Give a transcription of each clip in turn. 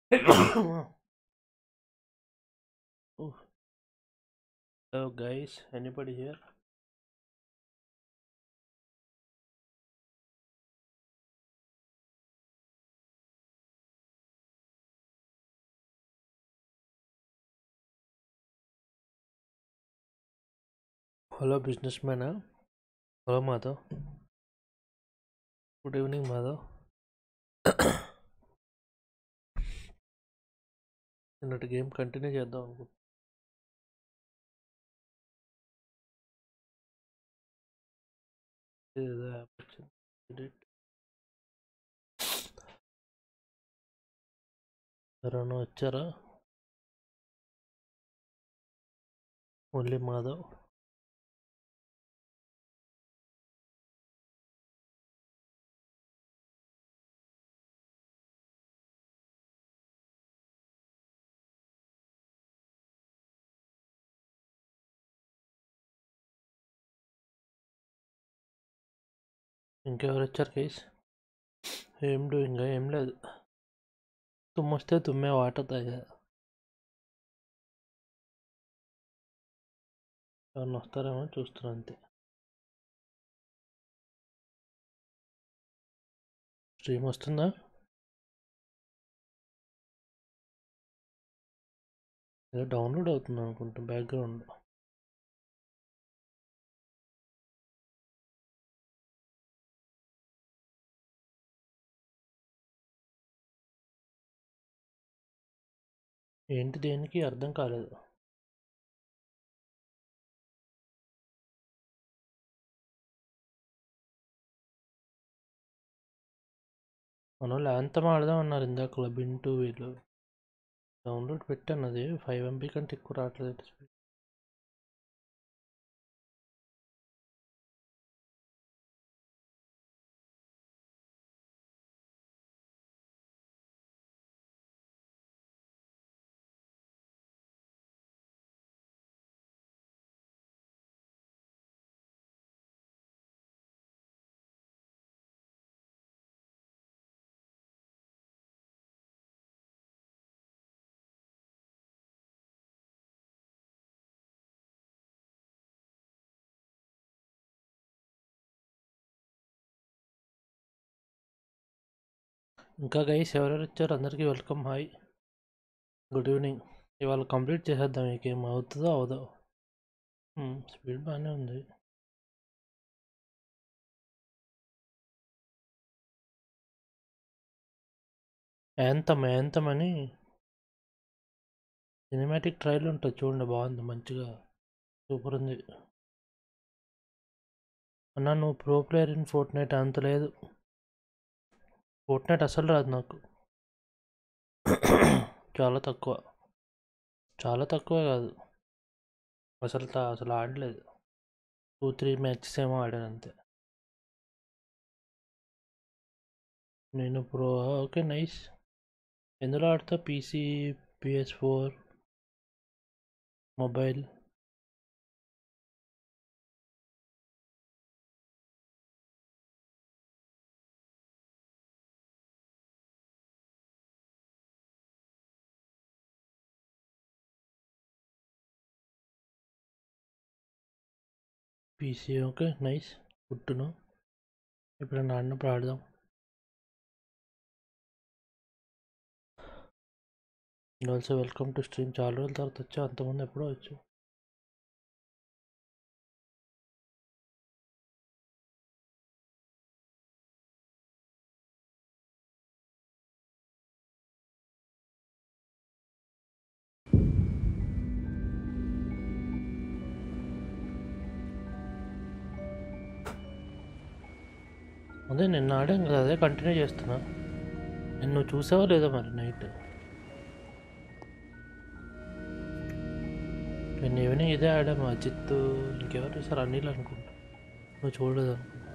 Ooh. Hello guys, anybody here? Hello business మ్యానా hello Madhav good evening Madhav నిన్నటి game continue చేద్దాం అనుకుంటున్నా ఏదో యాప్ వచ్చింది Edit. ఎవరైనా వచ్చారా ఓన్లీ మాధవ్ ఇంకెవరు వచ్చారు కేస్ ఏం డూయింగ్ ఏం లేదు తుమ్మొస్తే తుమ్మే వాటర్ తాగా ఎవరిని వస్తారేమో చూస్తున్నా అంతే స్ట్రీమ్ వస్తుందా ఏదో డౌన్లోడ్ అవుతుంది అనుకుంటా బ్యాక్గ్రౌండ్ ఏంటి దేనికి అర్థం కాలేదు మనం ల్యాంతం ఆడదాం అన్నారు ఇందాక బింటూ వీళ్ళు డౌన్లోడ్ పెట్టాను అది ఫైవ్ ఎంబీ కంటే ఎక్కువ రావట్లేదు ఇంకా గైస్ ఎవరెవరు వచ్చారు అందరికీ వెల్కమ్ హాయ్ గుడ్ ఈవినింగ్ ఇవాళ కంప్లీట్ చేసేద్దాం ఈ గేమ్ అవుతుందో అవదో స్పీడ్ బాగానే ఉంది యాంతమ్ యాంతమ్ అని సినిమాటిక్ ట్రైల్ ఉంటుంది చూడండి బాగుంది మంచిగా సూపర్ ఉంది అన్న నువ్వు pro player in Fortnite అంత లేదు ఫోర్ట్ నైట్ అసలు రాదు నాకు చాలా తక్కువ చాలా తక్కువ కాదు అసలు తా- అసలు ఆడలేదు టూ త్రీ మ్యాచెస్ ఏమో ఆడాను అంతే నేను ప్రో ఓకే నైస్ ఎందులో ఆడతా PC PS four mobile PC okay nice good to know ఎప్పుడైనా ఆడినప్పుడు ఆడదాం ఆల్సో వెల్కమ్ టు స్ట్రీమ్ చాలా రోజుల తర్వాత వచ్చా అంతకుముందు ఎప్పుడో వచ్చు అదే నిన్న ఆడాం కదా అదే కంటిన్యూ చేస్తున్నా నేను నువ్వు చూసావా లేదా మరి నైట్ నేను ఈవినింగ్ ఇదే ఆడాము అజిత్ ఇంకెవరు చూసారు అనిల్ అనుకుంటా నువ్వు చూడలేదు అనుకుంటా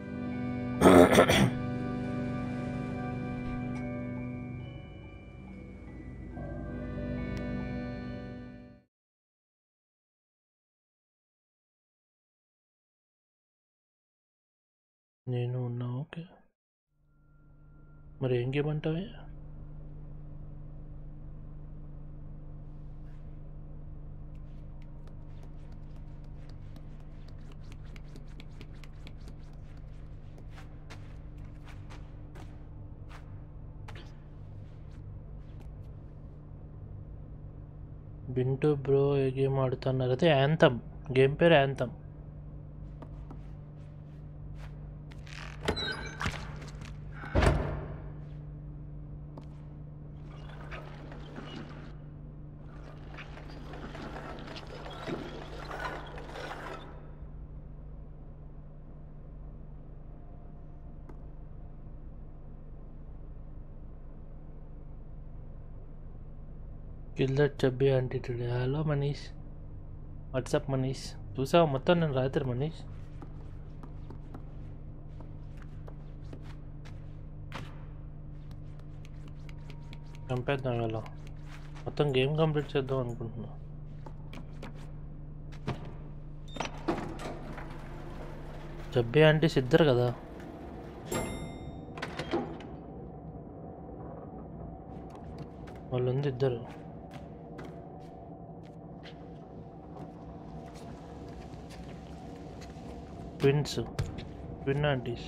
నేను ఉన్నా ఓకే మరి ఏం గేమ్ అంటావే బింటూ బ్రో ఏ గేమ్ ఆడుతున్నారు అయితే యాంథమ్ గేమ్ పేరు Anthem kill that chubby auntie today hello Manish what's up Manish చూసావా మొత్తం నేను రాత్రి మనీష్ చంపేద్దాం ఇలా మొత్తం గేమ్ కంప్లీట్ చేద్దాం అనుకుంటున్నా చబ్బీ ఆంటీస్ ఇద్దరు కదా వాళ్ళు ఉంది ఇద్దరు ట్విన్స్ ట్విన్ ఆంటీస్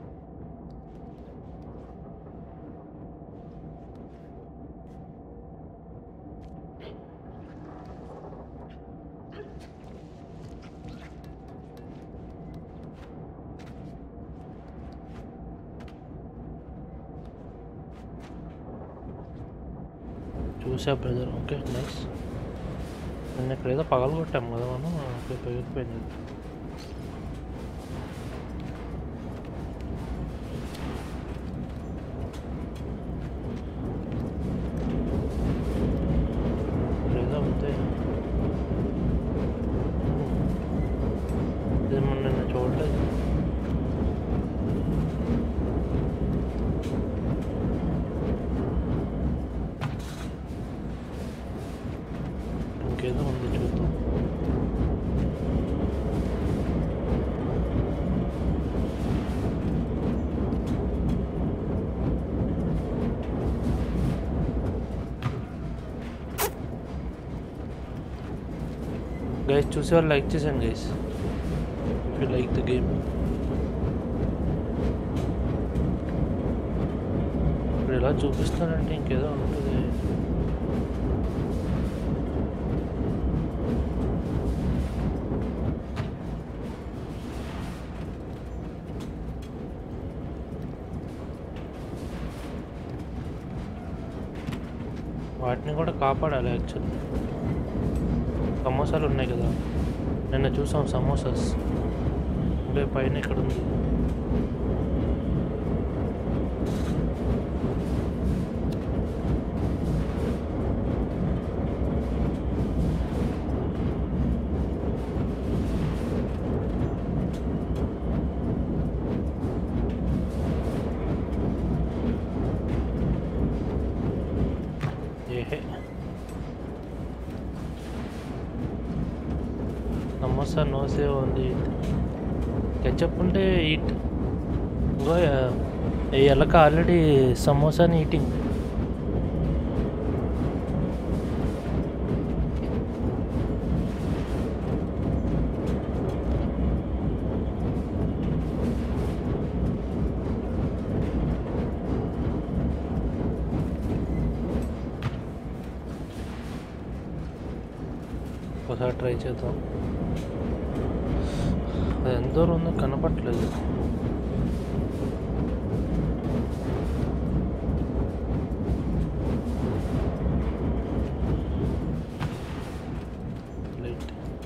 చూసా బ్రదర్ ఓకే నైస్ నిన్న ఇక్కడ ఏదో పగలు కొట్టాం కదా మనం అక్కడ పెరిగిపోయింది ఏదో ఉంది ఇది మొన్న నిన్న చూడలేదు ఇంకేదో ఉంది చూద్దాం గైస్ చూసే వాళ్ళు లైక్ చేశాను guys you like the game ఇప్పుడు ఎలా చూపిస్తానంటే ఇంకేదో ఉంటుంది వాటిని కూడా కాపాడాలి యాక్చువల్లీ సమోసాలు ఉన్నాయి కదా నిన్న చూసాం సమోసాస్ ఉండే పైన ఇక్కడ ఉంది ఏహే సమోసా నో సేవ్ ఉంది కెచప్ ఉంటే ఈట్ ఇంకో ఈ ఎలక ఆల్రెడీ సమోసాని ఈటింగ్ ఒకసారి ట్రై చేద్దాం అది ఎంత దూరం ఉందో కనపట్లేదు లైట్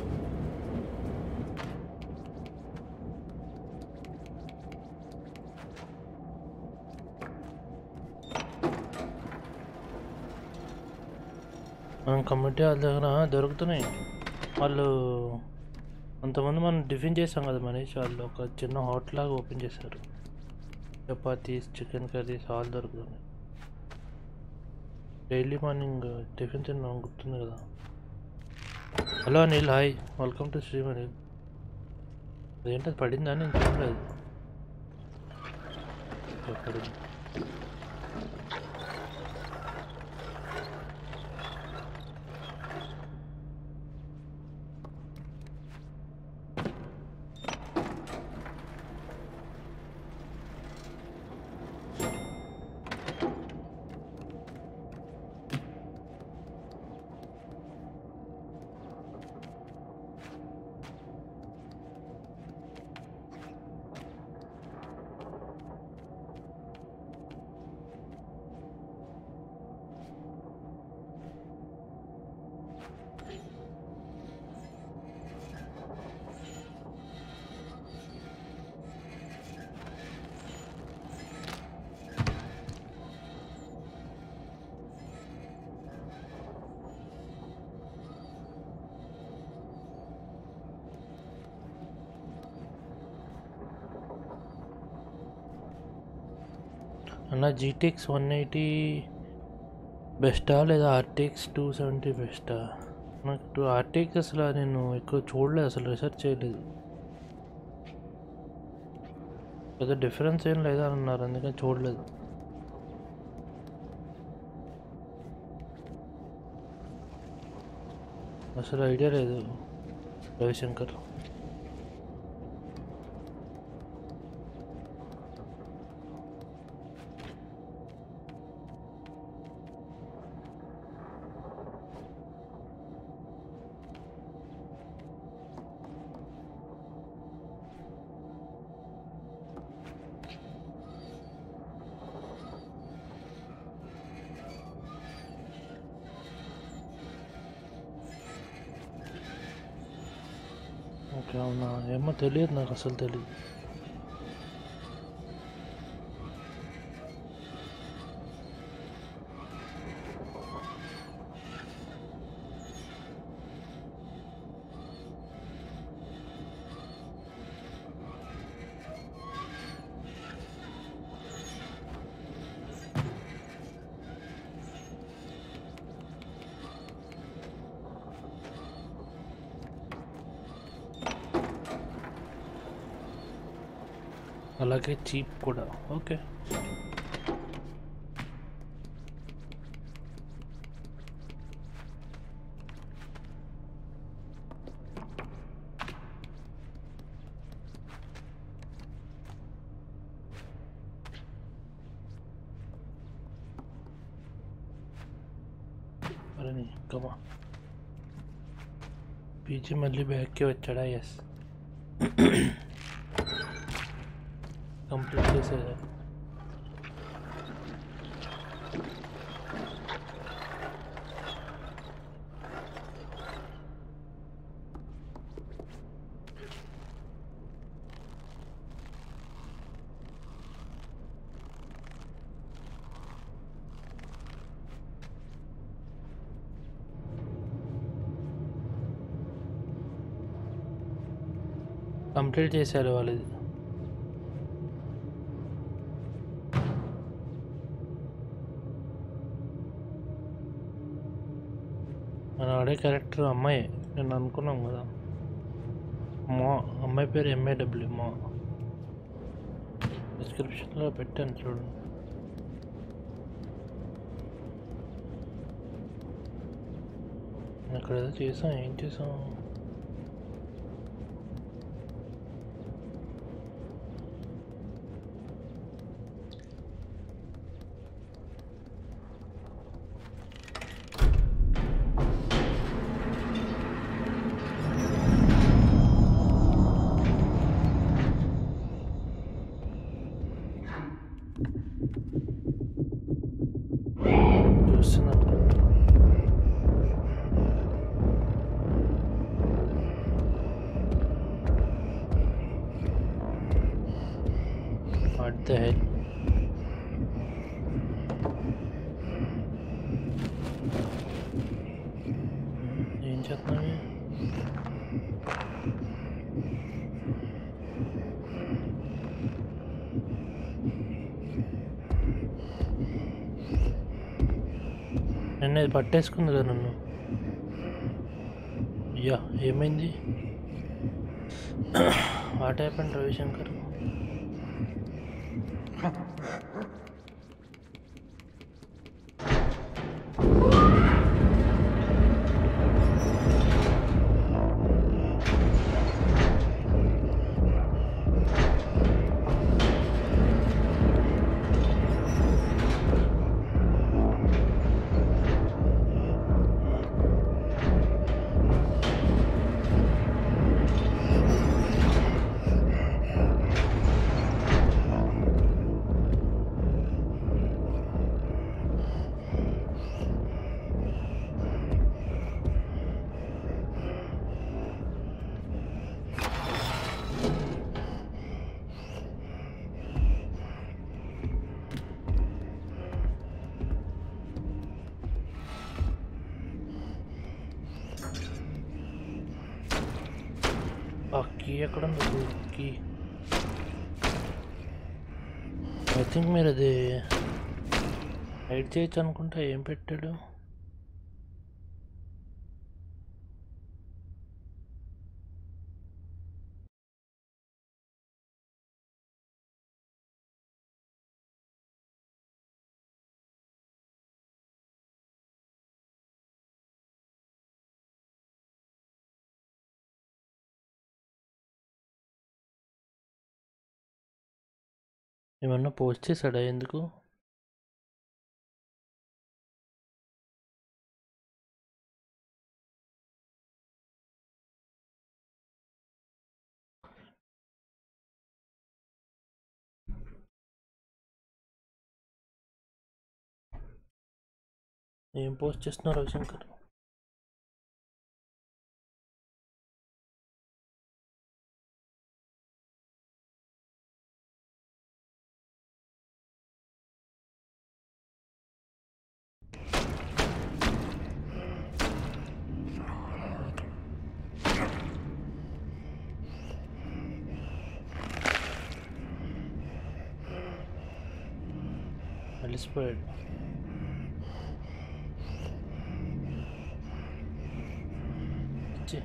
మనం కమిటీ వాళ్ళ దగ్గర దొరుకుతున్నాయి వాళ్ళు కొంతమంది మనం టిఫిన్ చేసాం కదా మనీష్ వాళ్ళు ఒక చిన్న హోటల్ లాగా ఓపెన్ చేశారు చపాతీస్ చికెన్ కర్రీస్ ఆల్ దొరుకుతున్నాయి డైలీ మార్నింగ్ టిఫిన్ తిన్నాం గుర్తుంది కదా hello Anil hi welcome to stream Anil అదేంటి అది పడిందా నేను చూడలేదు ఎక్కడ అన్న జీటీఎక్స్ వన్ ఎయిటీ బెస్టా లేదా ఆర్టీఎక్స్ టూ సెవెంటీ బెస్టా నాకు టూ ఆర్టీఎక్స్ అసలు నేను ఎక్కువ చూడలేదు అసలు రీసెర్చ్ చేయలేదు పెద్ద డిఫరెన్స్ ఏం లేదా అన్నారు అందుకని చూడలేదు అసలు ఐడియా లేదు రవిశంకర్ ఓకే అవునా ఏమో తెలియదు నాకు అసలు తెలియదు అలాగే చీప్ కూడా ఓకే అరే కమా పీజీ మళ్ళీ బ్యాక్కి వచ్చాడా ఎస్ కంప్లీట్ చేసేదా కంప్లీట్ చేశారు వాళ్ళది మన ఆడే క్యారెక్టర్ అమ్మాయి నేను అనుకున్నాం కదా మా అమ్మాయి పేరు ఎంఏడబ్ల్యూ మా డిస్క్రిప్షన్లో పెట్టాను చూడండి అక్కడ ఏదో చేసాం ఏం చేసాం చూస్తున్నాం What the hell? ఏం చేస్తున్నావు నిన్న ఇది పట్టేసుకుంది కదా నన్ను యా ఏమైంది వాట్ హ్యాపెన్ రవిశంకర్ ఆ కీ ఎక్కడ ఉంది కీ ఐ థింక్ మీరు అది హైడ్ చేయొచ్చు అనుకుంటా ఏం పెట్టాడు ఏమన్నా పోస్ట్ చేశాడా ఎందుకు ఏం పోస్ట్ చేస్తున్నారు రవిశంకర్ అలిసిపోయాడు ఛీ.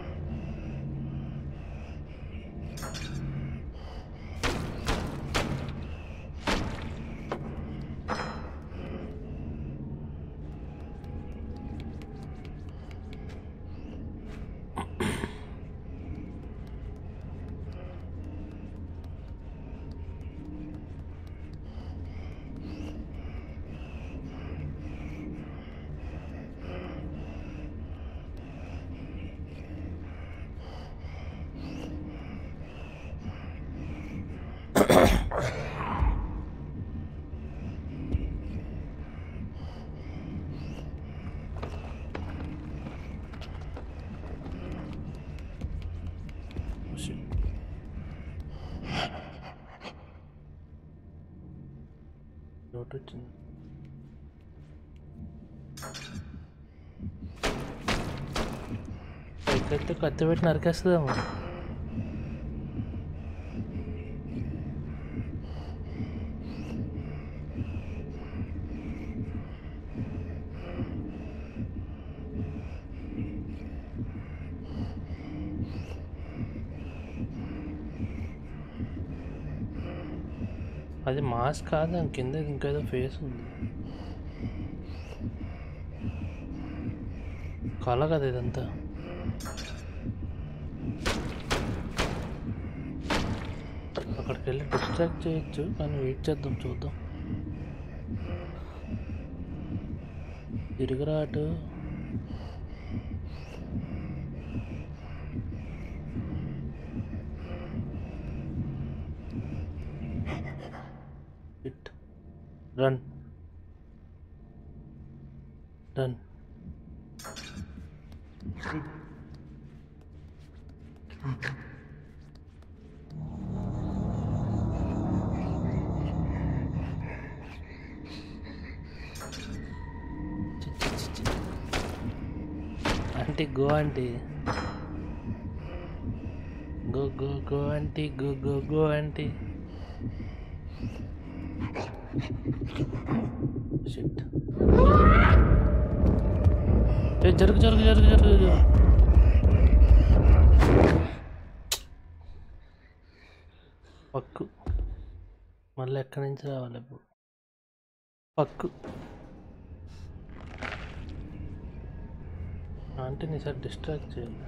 Shit. డౌట్ వచ్చింది పైకైతే కత్తి పెట్టి నరికేస్తుందేమో అది మాస్క్ కాదు దాని కింద ఇంకేదో ఫేస్ ఉంది కళ కదా ఇదంతా అక్కడికి వెళ్ళి డిస్ట్రాక్ట్ చేయొచ్చు కానీ వెయిట్ చేద్దాం చూద్దాం తిరిగిరా అటు it run run auntie go auntie go go go auntie go go go auntie shit ఏ జరుగు జరుగు జరుగు జరుగు జరుగు. పక్కు మళ్ళీ ఎక్కడి నుంచి రావాలి ఇప్పుడు పక్కు అంటే నీ సార్ డిస్ట్రాక్ట్ చేయాలి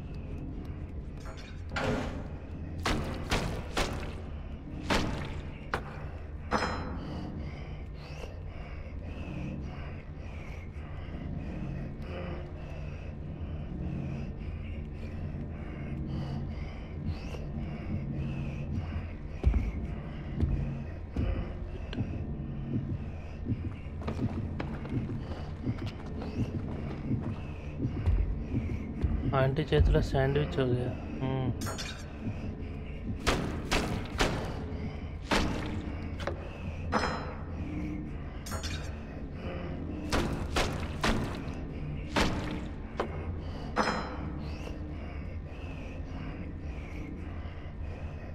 ఆంటీ చేతిలో శాండ్విచ్ ఓకే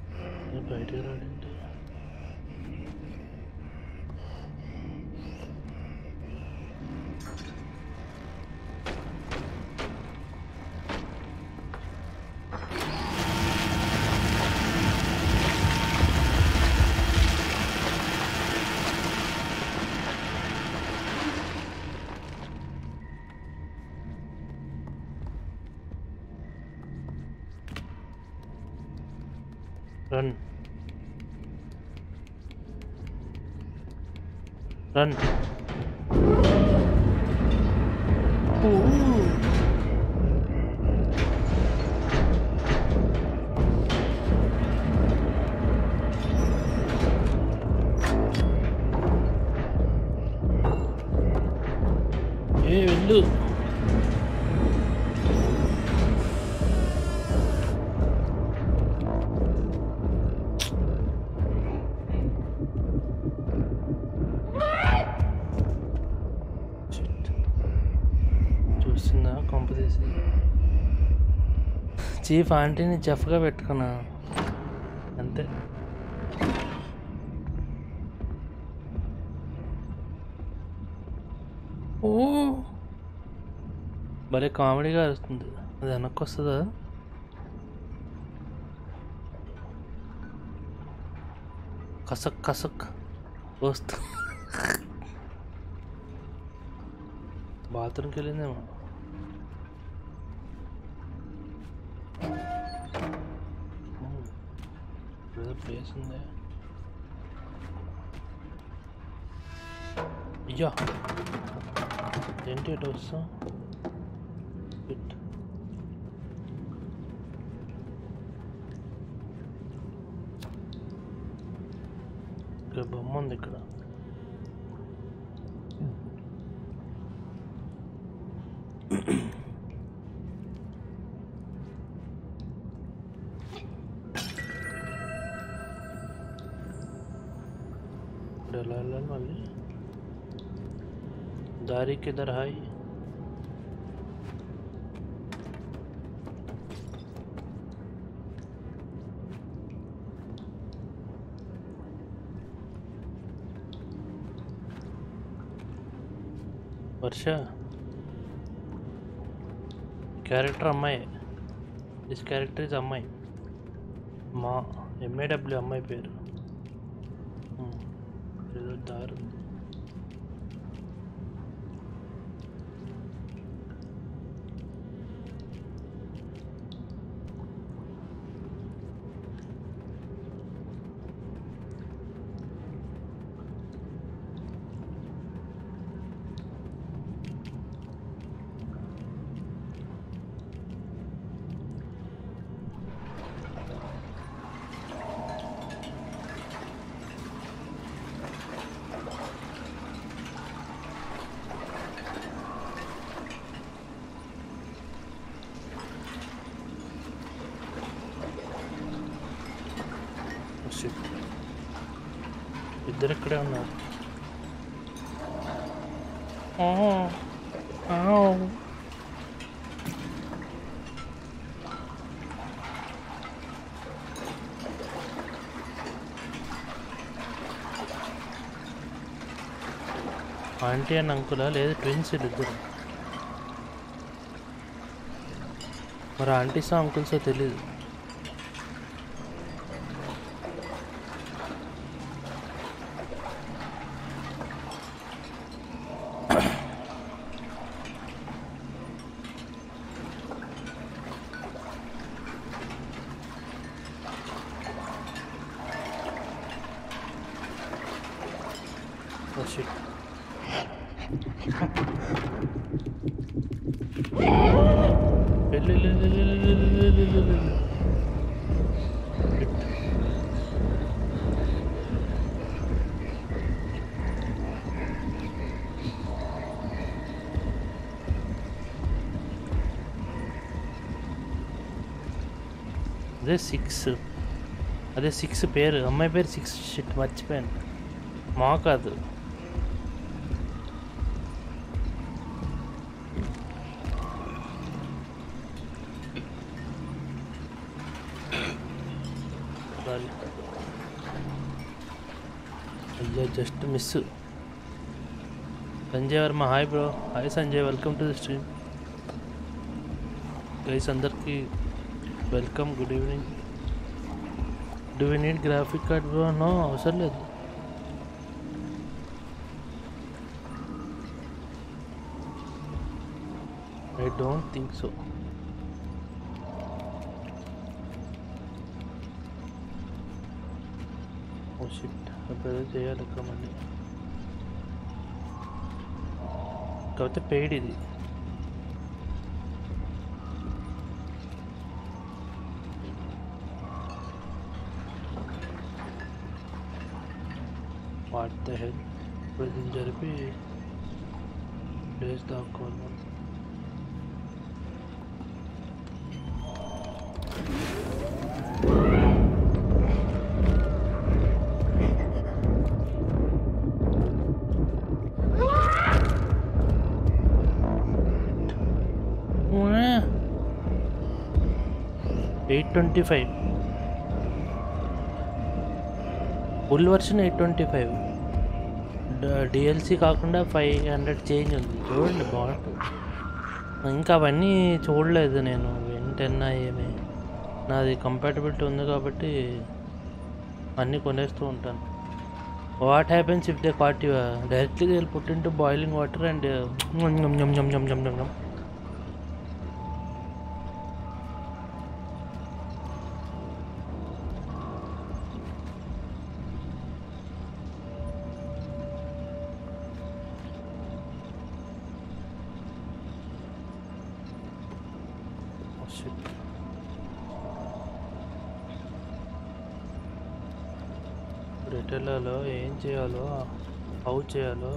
బయటికి రాడంటే రన్ రన్ ఏ వెళ్ళు Shit. చూస్తుందా కొంప తీసి చీఫ్ ఆంటీని చెఫ్గా పెట్టుకున్నా అంతే ఓ భలే కామెడీగా వస్తుంది అది వెనక్కి వస్తుందా కసక్ కసక్ వస్తు బాత్రూమ్కి వెళ్ళిందేమో ఓ, ఏదో ప్లేస్ ఉంది అయ్యా ఏంటి ఇటు వస్తాం Shit. ఇక్కడ బొమ్మ ఉంది ఇక్కడ ఇప్పుడు ఎలా వెళ్ళాలి మళ్ళీ దారి కిదర్ హాయ్ వర్ష క్యారెక్టర్ అమ్మాయి దిస్ క్యారెక్టర్ ఇస్ అమ్మాయి మా ఎంఏడబ్ల్యూ అమ్మాయి పేరు ఉమ్, ఏదో దారి ఉంది షిట్ ఇద్దరు ఇక్కడే ఉన్నారు ఆంటీ అండ్ అంకులా లేదా ట్విన్స్ ఇద్దరు మరి ఆంటీసో అంకుల్సో తెలీదు Oh shit. వెళ్ళు, వెళ్ళు, వెళ్ళు, వెళ్ళు, వెళ్ళు, వెళ్ళు, వెళ్ళు, వెళ్ళు. Shit. అదే సిక్స్ అదే సిక్స్ పేరు అమ్మాయి పేరు సిక్స్ షిట్ మర్చిపోయాను మా కాదు సారీ అయ్యా just miss Sanjay Varma hi bro hi Sanjay welcome to the stream guys అందరికీ welcome good evening do we need graphic card bro no అవసరం లేదు I don't think so oh shit ఇప్పుడు ఏదో చేయాలి ఇక్కడ మళ్ళీ కాకపోతే పెయిడ్ ఇది వాట్ ద హెల్ ఇప్పుడు దీన్ని జరిపి ప్లేస్ దాక్కోవాలి మనం eight twenty five full version eight twenty five DLC కాకుండా ఫైవ్ హండ్రెడ్ చేంజ్ ఉంది చూడండి బాగుంటుంది ఇంకా అవన్నీ చూడలేదు నేను వెంటన్నా ఏమి నాది కంపాటబిలిటీ ఉంది కాబట్టి అన్నీ కొనేస్తూ ఉంటాను what happens if they caught you directly they put into boiling water and Oh shit. ఇప్పుడు ఎటు వెళ్ళాలో ఏం చేయాలో హౌ చేయాలో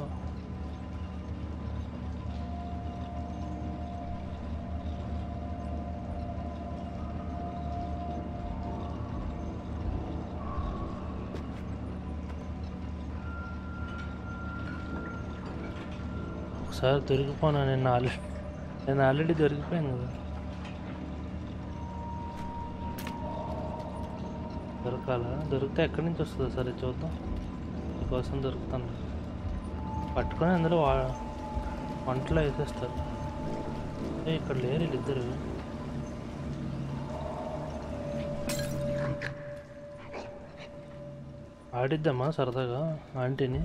ఒకసారి దొరికిపోనా నేను ఆల్రెడీ నేను ఆల్రెడీ దొరికిపోయాను కదా దొరకాలా దొరికితే ఎక్కడి నుంచి వస్తుందో సరే చూద్దాం మీకోసం దొరుకుతాను పట్టుకొని అందులో వా వంటలో వేసేస్తారు ఏ ఇక్కడ లేరు వీళ్ళిద్దరు ఆడిద్దామా సరదాగా ఆంటీని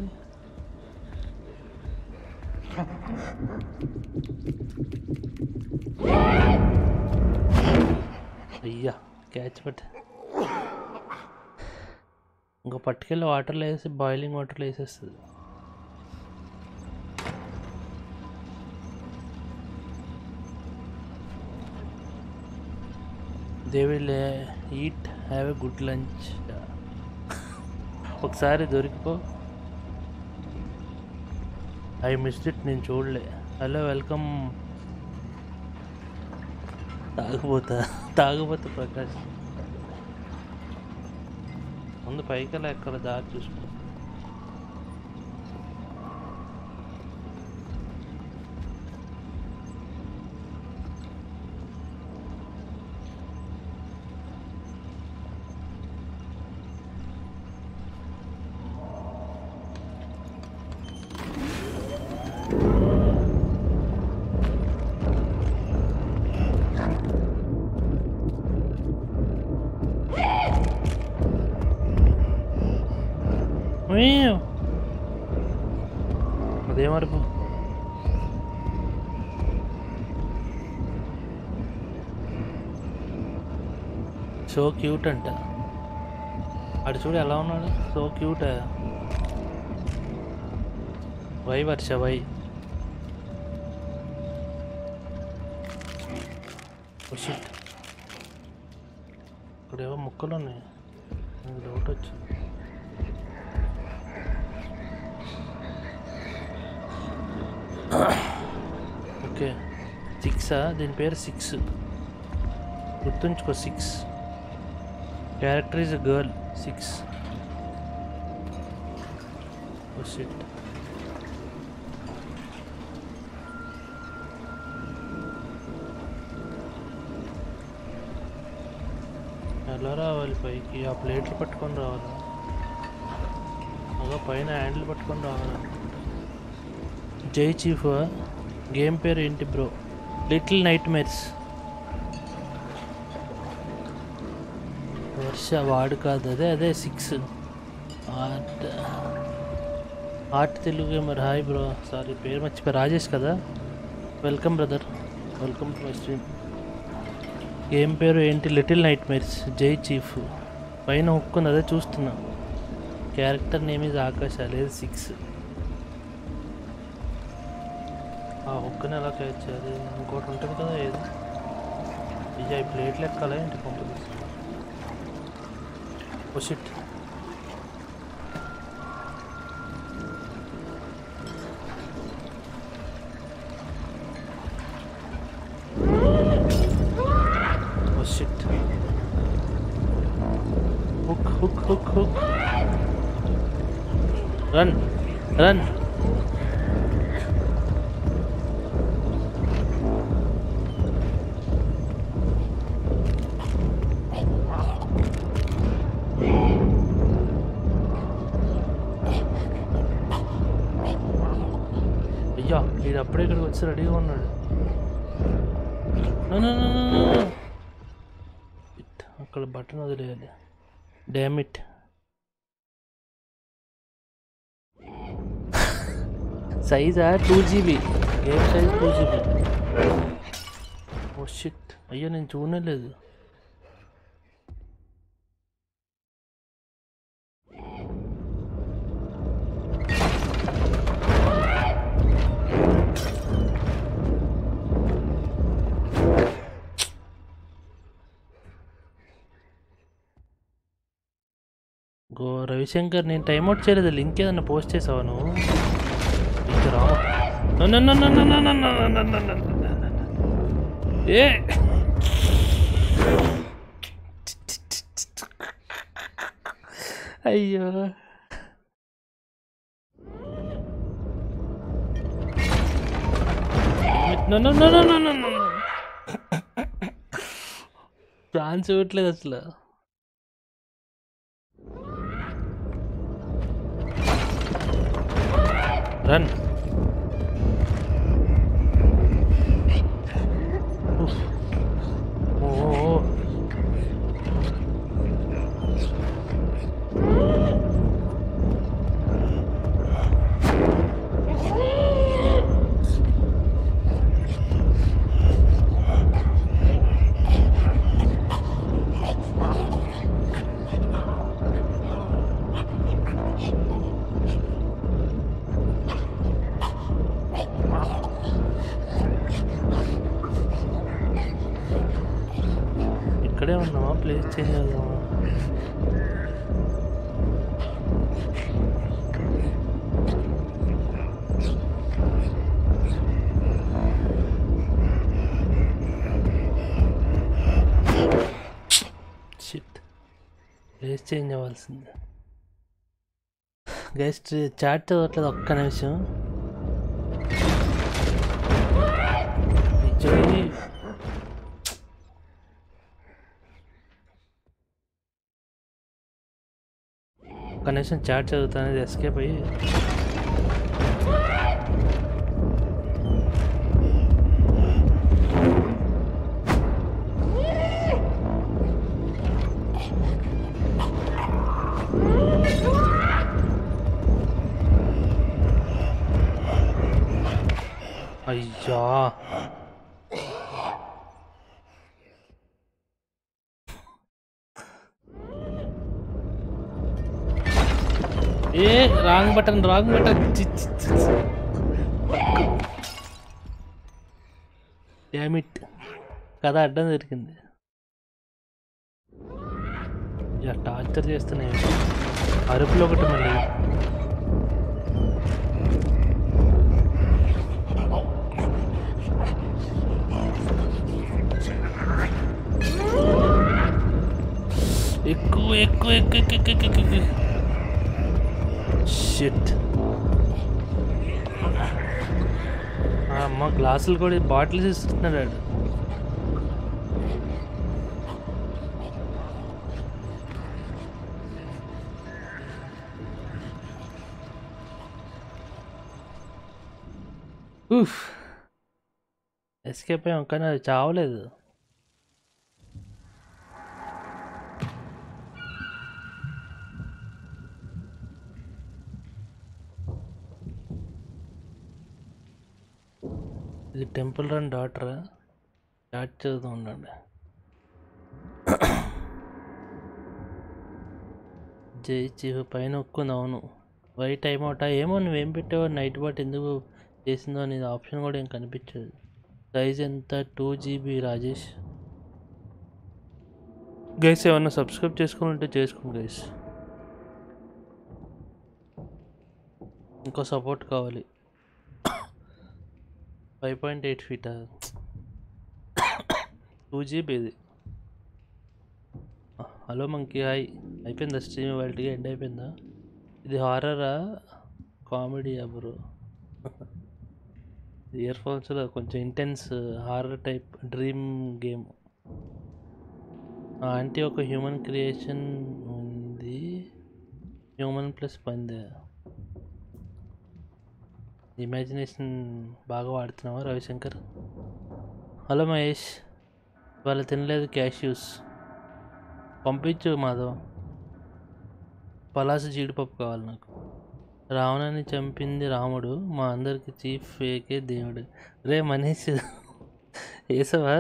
అయ్యా క్యాచ్ పట్ట ఇంకా పట్టుకెళ్ళి వాటర్లో వేసి బాయిలింగ్ వాటర్లో వేసేస్తుంది they will eat have a good lunch ఒకసారి దొరికిపో ఐ మిస్డ్ ఇట్ నేను చూడలే హలో వెల్కమ్ తాగిపోతా తాగిపోతా ప్రకాష్ ముందు పైకి ఎక్కడ దారి చూసుకో Meu! అదే మరి సో క్యూట్ అంట ఆడు చూడు ఎలా ఉన్నాడు so cute why Varsha why shit ఇక్కడేవో ముక్కలు ఉన్నాయి నాకు డౌట్ వచ్చింది ఓకే సిక్సా దీని పేరు సిక్స్ గుర్తుంచుకో six character is girl six shit ఎలా రావాలి పైకి ఆ ప్లేట్లు పట్టుకొని రావాలి అలా పైన హ్యాండిల్ పట్టుకొని రావాలి జై చీఫ్ గేమ్ పేరు ఏంటి bro little nightmares Varsha వాడు కాదు అదే అదే six art art Telugu gamer hi bro sorry పేరు మర్చిపోయి రాజేష్ కదా welcome brother welcome to my stream game పేరు ఏంటి లిటిల్ నైట్ మేర్స్ జై చీఫ్ పైన హుక్ ఉంది అదే చూస్తున్నా క్యారెక్టర్ నేమ్ ఇది ఆకాశ లేదు సిక్స్ ఆ హుక్కుని ఎలా క్యాచ్ చేయాలి ఇంకోటి ఉంటుంది కదా ఏది ఇక ఈ ప్లేట్లు ఎక్కాలా ఏంటి పంపుతుంది oh shit oh shit hook hook hook hook run run అయ్యా వీడు అప్పుడే ఇక్కడికి వచ్చి రెడీగా ఉన్నాడు No, no, no, no, no, no. Shit, అక్కడ బటన్ వదిలేయాలి డామిట్ సైజా two GB game size two GB oh shit అయ్యో నేను చూడలేదు గో రవిశంకర్ నేను టైం అవుట్ చేయలేదు లింక్ ఏదన్నా పోస్ట్ చేసావా నువ్వు ఇంకా రావా No, no, no, no, no, no, no, no, no, no, no, no, no, no, no. ఏ అయ్యో No, no, no, no, no, no, no. Chance ఇవ్వట్లేదు అసలు రన్ ఓ ఇక్కడే ఉన్నావా ప్లేస్ చేంజ్ చేద్దామా షిట్ ప్లేస్ చేంజ్ అవ్వాల్సింది గెస్ట్ చాట్ చదవట్లేదు ఒక్క నిమిషం విజయ్ ఒక్క నిమిషం చాట్ చదువుతాను ఎస్కేప్ అయ్యి అయ్యా ఏ wrong button wrong button dammit కథ అడ్డం దొరికింది ఇక టార్చర్ చేస్తున్నాయి అరుపులో ఒకటి మళ్ళీ ఎక్కువ ఎక్కువ ఎక్కువ ఎక్కువ ఎక్కువ ఎక్కువ ఎక్కువ షిట్ అమ్మ గ్లాసులు కూడా బాటిల్స్ ఇస్తున్నాడు వాడు. ఉఫ్ ఎస్కేప్ అయ్యాం కానీ అది చావలేదు ఇది టెంపుల్ రన్ డాటర్ స్టార్ట్ చదువుతూ ఉండండి జై చీఫ్ పైన ఒక్కుంది అవును వై టైం అవుటా ఏమో నువ్వేం పెట్టావో నైట్ బాట్ ఎందుకు చేసిందో అనేది ఆప్షన్ కూడా ఏం కనిపించదు సైజ్ ఎంత టూ జీబీ రాజేష్ గైస్ ఏమన్నా సబ్స్క్రైబ్ చేసుకోవాలంటే చేసుకోండి గైస్ ఇంకో సపోర్ట్ కావాలి ఫైవ్ పాయింట్ ఎయిట్ ఫీటా టూ జీబీ ఇది హలో మంకీ హాయ్ అయిపోయిందా స్ట్రీమ్ వాళ్ళకి ఎండ్ అయిపోయిందా ఇది హారరా కామెడీయా బ్రో ఇయర్ ఫోన్స్లో కొంచెం intense horror type dream game auntie ఒక హ్యూమన్ క్రియేషన్ ఉంది హ్యూమన్ ప్లస్ పందే ఇమాజినేషన్ బాగా వాడుతున్నావా రవిశంకర్ హలో మహేష్ వాళ్ళు తినలేదు క్యాష్యూస్ పంపించు మాధవ్ పలాస జీడిపప్పు కావాలి నాకు రావణాన్ని చంపింది రాముడు మా అందరికి చీఫ్ ఫేకే దేవుడు రే మనీష్ వేసావా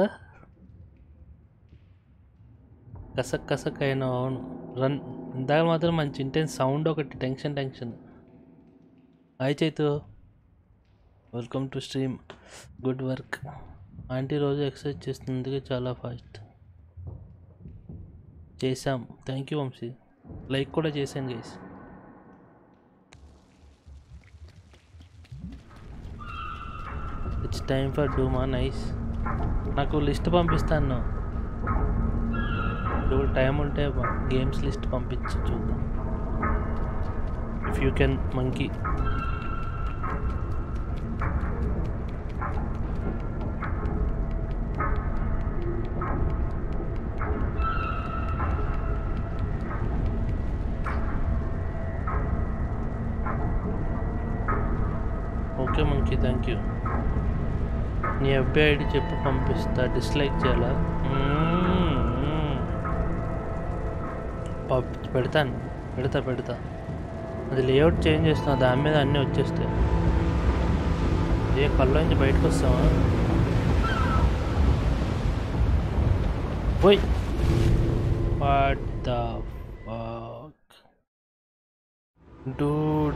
కసక్ కసక్ అయినా అవును రన్ ఇందాక మాత్రం మంచి ఇంటెన్స్ సౌండ్ ఒకటి tension tension hi Chaitu welcome to stream good work auntie రోజు ఎక్సర్సైజ్ చేస్తున్నందుకు చాలా ఫాస్ట్ చేసాం థ్యాంక్ యూ వంశీ లైక్ కూడా చేశాను గైస్ ఇట్స్ టైమ్ ఫర్ డూమా నైస్ నాకు లిస్ట్ పంపిస్తాను ఇప్పుడు టైం ఉంటే గేమ్స్ లిస్ట్ పంపించు చూద్దాం if you can monkey okay monkey thank you నీ ఎఫ్బి ఐడి చెప్పి పంపిస్తా డిస్లైక్ చేయాలా మ్మ్, మ్మ్. పబ్- పెడతాను పెడతా పెడతా అది లేఅవుట్ చేంజ్ చేస్తున్నా దాని మీద అన్నీ వచ్చేస్తాయి ఏ కళ్ళ నుంచి బయటకు వస్తావా పోయి వాట్ ద ఫక్ డూడ్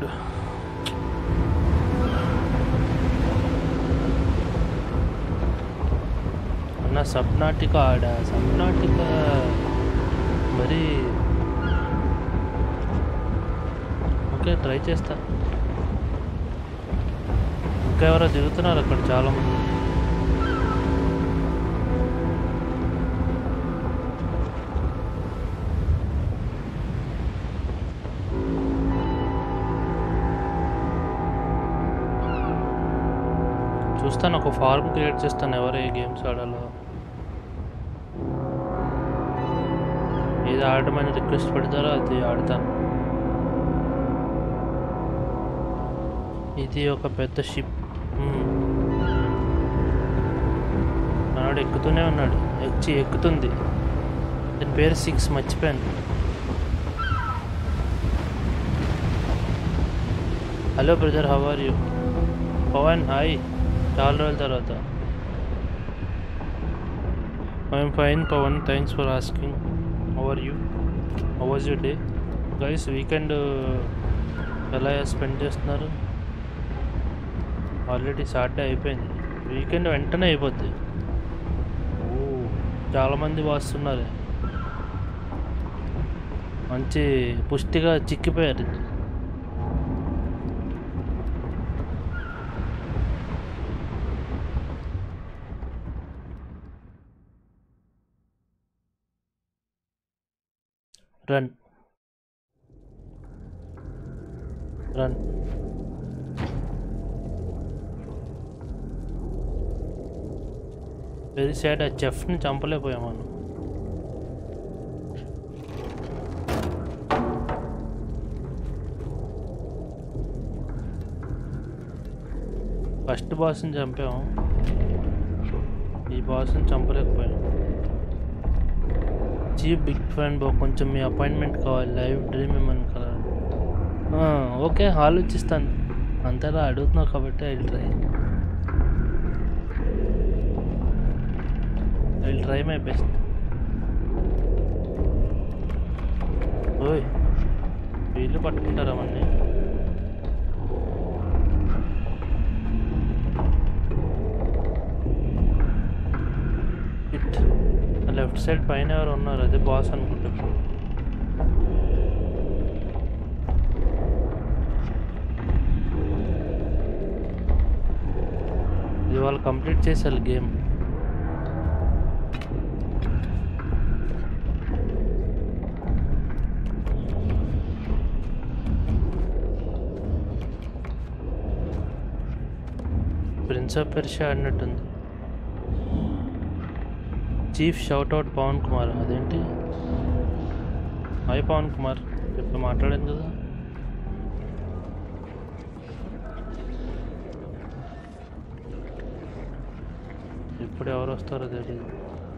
అన్న సబ్నాటిక ఆడా సబ్నాటిక మరి ఓకే ట్రై చేస్తా ఇంకా ఎవరో తిరుగుతున్నారు అక్కడ చాలా మంది చూస్తాను ఒక ఫార్మ్ క్రియేట్ చేస్తాను ఎవరు ఏ గేమ్స్ ఆడాలో ఏది ఆడమని రిక్వెస్ట్ పెడతారో అది ఆడతాను ఇది ఒక పెద్ద షిప్ మనవాడు ఎక్కుతూనే ఉన్నాడు ఎక్కి ఎక్కుతుంది దాని పేరు సిక్స్ మర్చిపోయాను hello brother how are you Pawan hi చాలా రోజుల తర్వాత I'm fine Pawan thanks for asking over you was you day guys weekend ఎలా స్పెండ్ చేస్తున్నారు ఆల్రెడీ సాటర్డే అయిపోయింది వీకెండ్ వెంటనే అయిపోద్ది ఓ చాలామంది వస్తున్నారు మంచి పుష్టిగా చిక్కిపోయారు రన్ రన్ వెరీ సాడ్ ఆ చెఫ్ని చంపలేకపోయాం మనం ఫస్ట్ బాస్ని చంపాము ఈ బాస్ని చంపలేకపోయాం చీఫ్ బిగ్ ఫ్యాన్ బో కొంచెం మీ అపాయింట్మెంట్ కావాలి లైవ్ డ్రీమ్ ఏమని కదా ఓకే ఆలోచిస్తాను అంతలా అడుగుతున్నావు కాబట్టి I try I try my best ఓయ్ వీళ్ళు పట్టుకుంటారు అవన్నీ ఇట్ లెఫ్ట్ సైడ్ పైన ఎవరు ఉన్నారు అదే బాస్ అనుకుంటా ఇది వాళ్ళు కంప్లీట్ చేశారు గేమ్ ప్రిన్స్ ఆఫ్ పెర్షియా ఆడినట్టుంది chief shout out Pawan Kumar అదేంటి హాయ్ పవన్ కుమార్ ఇప్పుడు మాట్లాడాను కదా ఇప్పుడు ఎవరు వస్తారో తెలియదు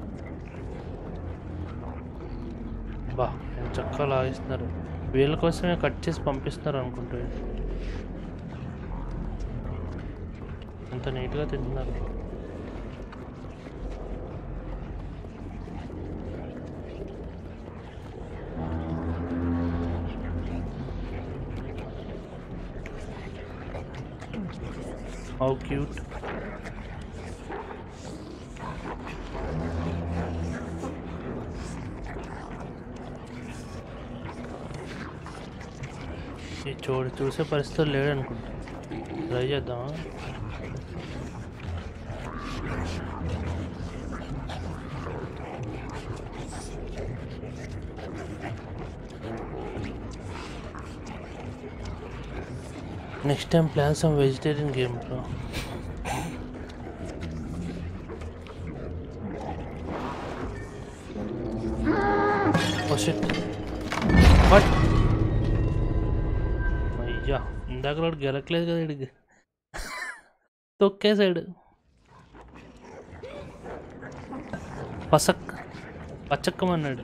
బా ఎంత చక్కగా లాగిస్తున్నారు వీళ్ళ కోసమే కట్ చేసి పంపిస్తున్నారు అనుకుంటే ఎంత నీట్గా తింటున్నారు హౌ క్యూట్ ఈ చూడు చూసే పరిస్థితులు లేడు అనుకుంటా ట్రై చేద్దామా next time plan some vegetarian game bro oh shit what అయ్యా ఇందాక వాడు గెలకలేదు కదా ఇడికి తొక్కేసాడు పసక్ పచ్చక్కమన్నాడు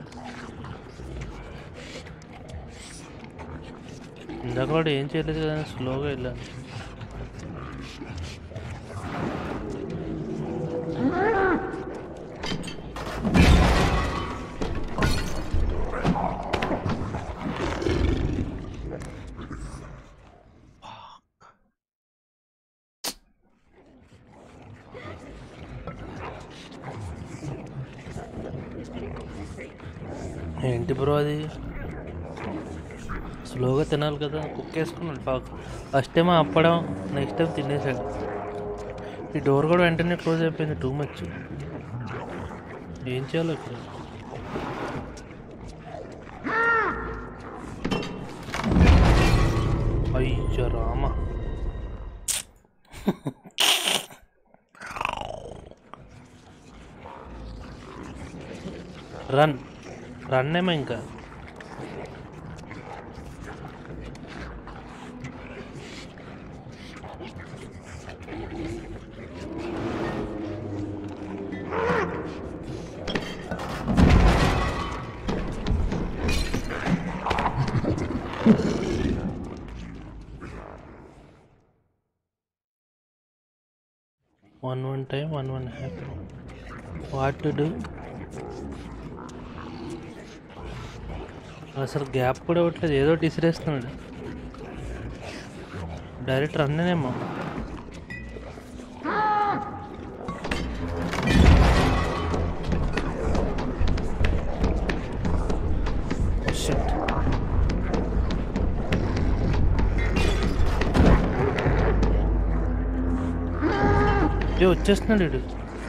ఇందాక వాడు ఏం చేయలేదు కదా స్లోగా వెళ్ళాను ఏంటి బ్రో అది స్లోగా తినాలి కదా కుక్ వేసుకున్నాడు పాకు ఫస్ట్ టైం అప్పడం నెక్స్ట్ టైం తినేసాడు ఈ డోర్ కూడా వెంటనే క్లోజ్ అయిపోయింది టూ మచ్ ఏం చేయాలి ఇక్కడ అయ్యో రామ రన్ రన్ ఏమో ఇంకా one one time one one happy what to do అసలు గ్యాప్ కూడా ఇవ్వట్లేదు ఏదో ఇసిరేస్తున్నాడు డైరెక్ట్ రన్నేనేమో Shit. ఏ వచ్చేస్తున్నాడు వీడు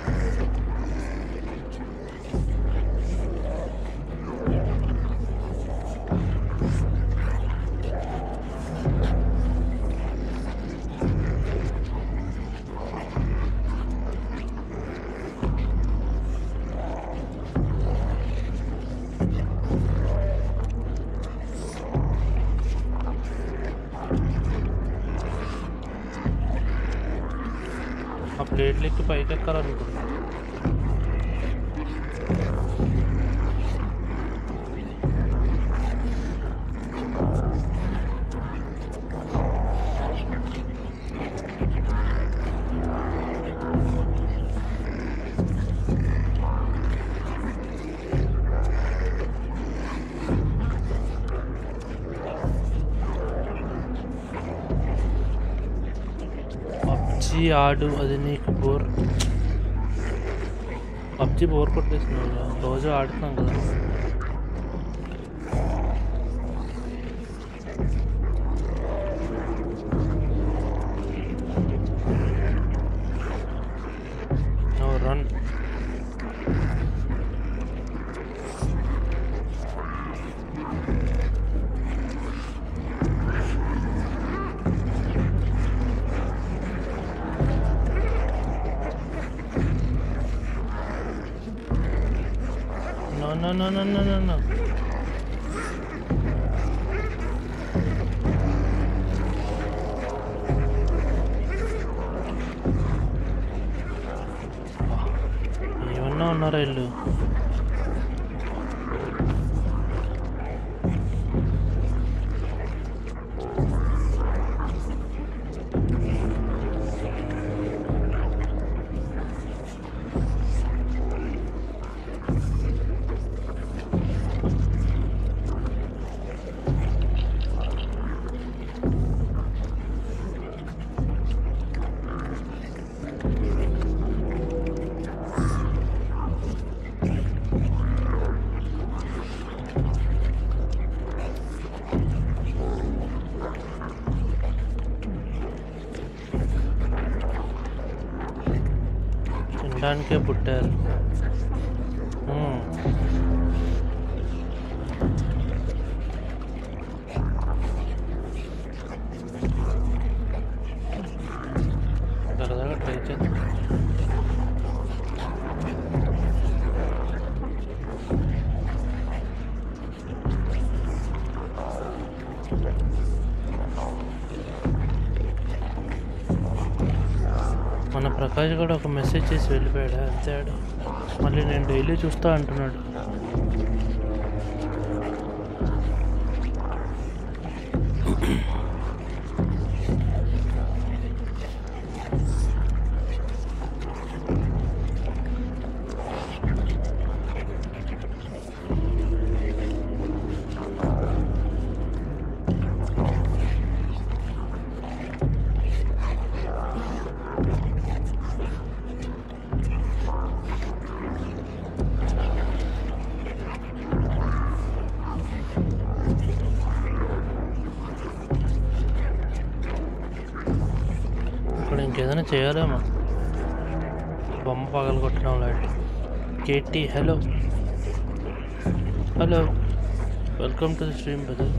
ఆ ప్లేట్లు ఎక్కి పైకి ఎక్కాలనుకుంటున్నా పబ్జి ఆడు అది నీకు బోర్ పబ్జి బోర్ కొట్టేస్తున్నావు కదా, రోజు ఆడుతున్నాం కదా No, run. No, no, no, no, no, no, no. ఏమన్నా ఉన్నారా ఇల్లు తినడానికే పుట్టారు మ్మ్. సరదాగా ట్రై చేద్దాం మన ప్రకాష్ కూడా ఒక మెసేజ్ చేసి వెళ్ళిపోయాడు అంతేడు మళ్ళీ నేను డైలీ చూస్తా అంటున్నాడు ఇక్కడ ఇంకేదైనా చేయాలేమో బొమ్మ పగలు కొట్టడం లాంటి KT hello hello welcome to the stream brother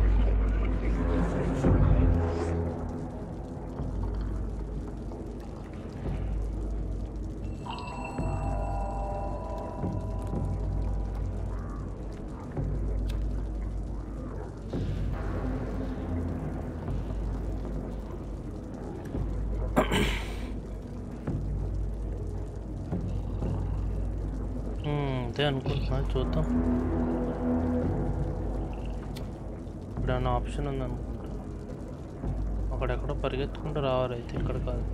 అంతే అనుకుంటున్నా చూద్దాం ఇక్కడ ఏమైనా ఆప్షన్ ఉందనుకుంటా అక్కడెక్కడో పరిగెత్తుకుంటూ రావాలి అయితే ఇక్కడ కాదు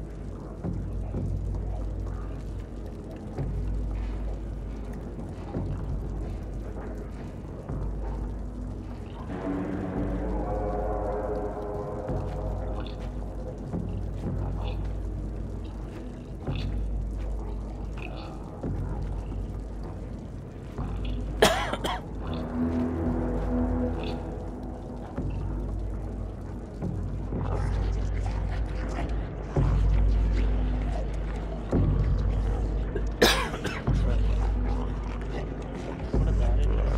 కూడా దారి లేదు.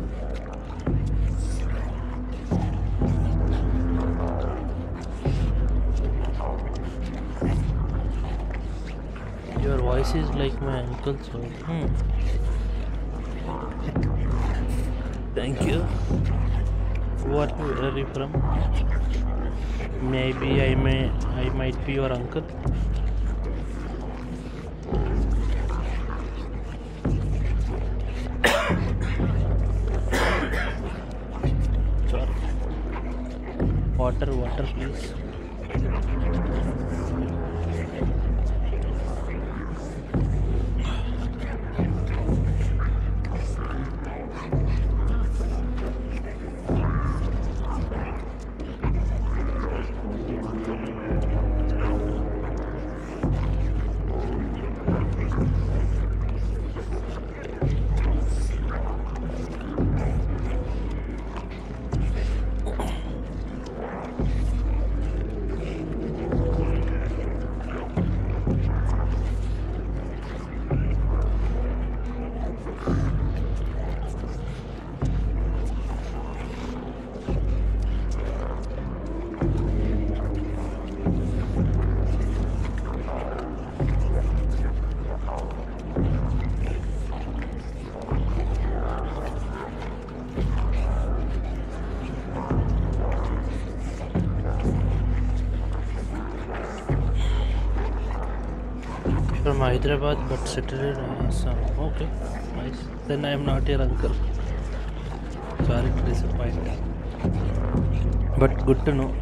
Your voice is like my uncle's voice. Hmm. Thank you. What where are you from? Maybe I may I might be your uncle. Sorry. Water, water, please. Hyderabad but settle Assam okay nice then I'm not your uncle sorry to disappoint but good to know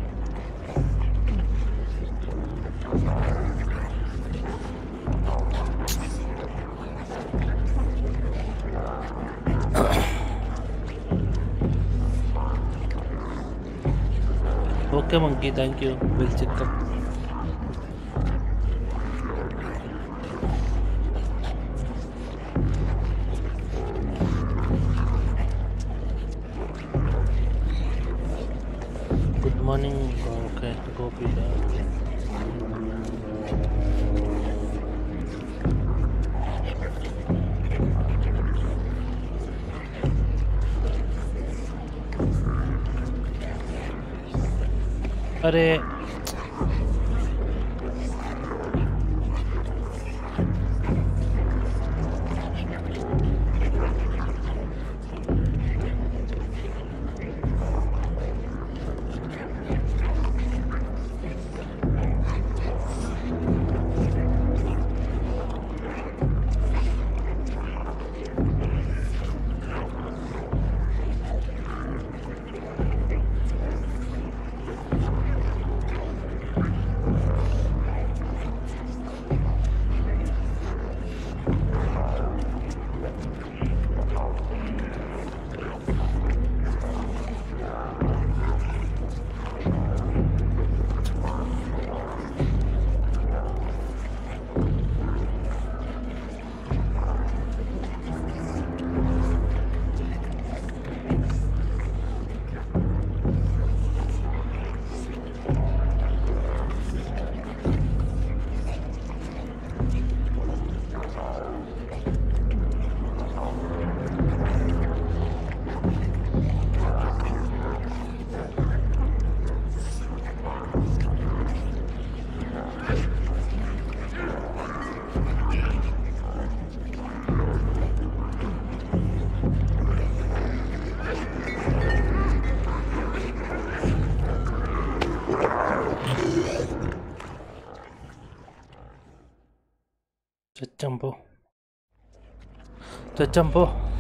okay monkey thank you will check good morning okay Gopi అరే చచ్చంపో చచ్చంపో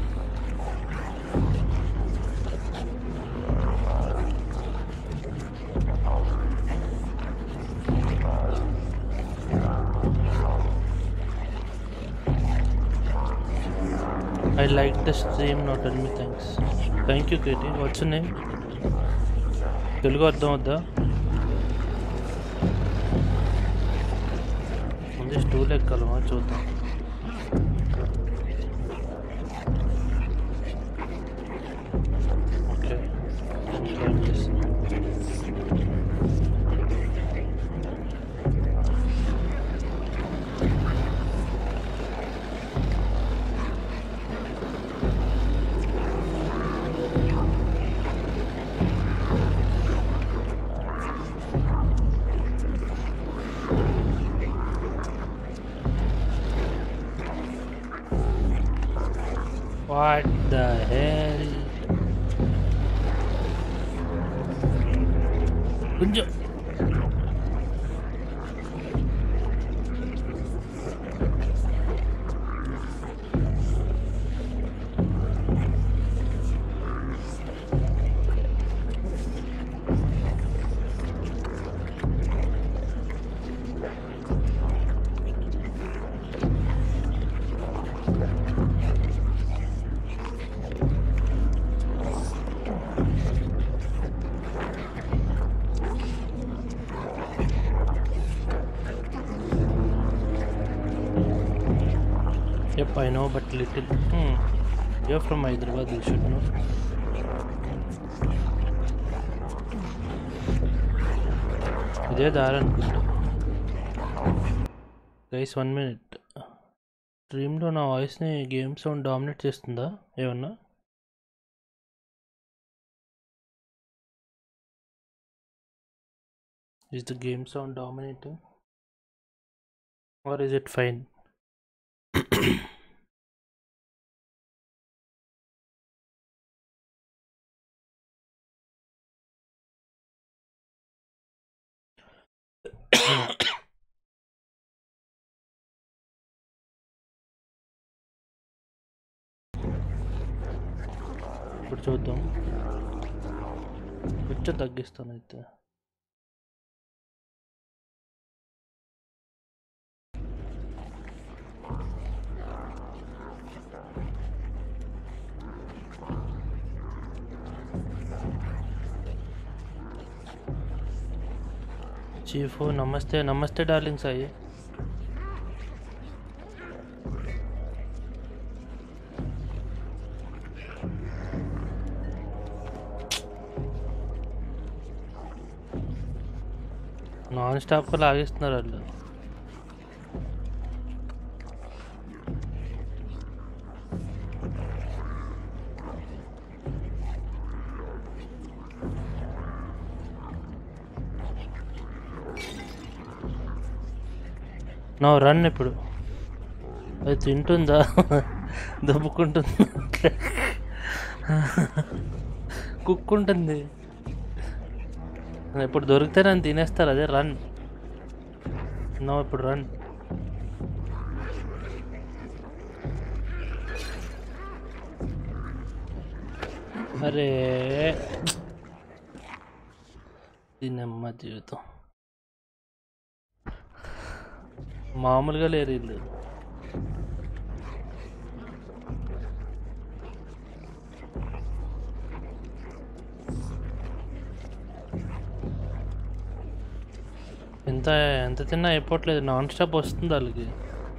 I like the stream, not tell me thanks. Thank you, Katie. What's your name? Telugu అర్థం వద్దా ముందు stool ఎక్కాలమా చూద్దాం okay climb చేస్తున్నాం What the hell? కొంచెం Yep, I know, but little. Hmm. You're from Hyderabad, you should know. ఇదే దారి అనుకుంటా గైస్ వన్ మినిట్ స్ట్రీమ్లో నా వాయిస్ని గేమ్ సౌండ్ డామినేట్ చేస్తుందా ఏమన్నా Is the game sound dominating? Or is it fine? ఇప్పుడు చూద్దాం కొంచెం తగ్గిస్తాను అయితే చీఫ్ నమస్తే నమస్తే డార్లింగ్ సాయి నాన్ స్టాప్గా లాగేస్తున్నారు వాళ్ళు నా రన్ ఇప్పుడు అది తింటుందా దబ్బుకుంటుందా కుక్కుంటుంది ఇప్పుడు దొరికితే నన్ను తినేస్తారు అదే రన్ నో ఇప్పుడు రన్ అరే దీనమ్మ జీవితం మామూలుగా లేరు వీళ్ళు ఎంత ఎంత తిన్నా అయిపోవట్లేదు నాన్ స్టాప్ వస్తుంది వాళ్ళకి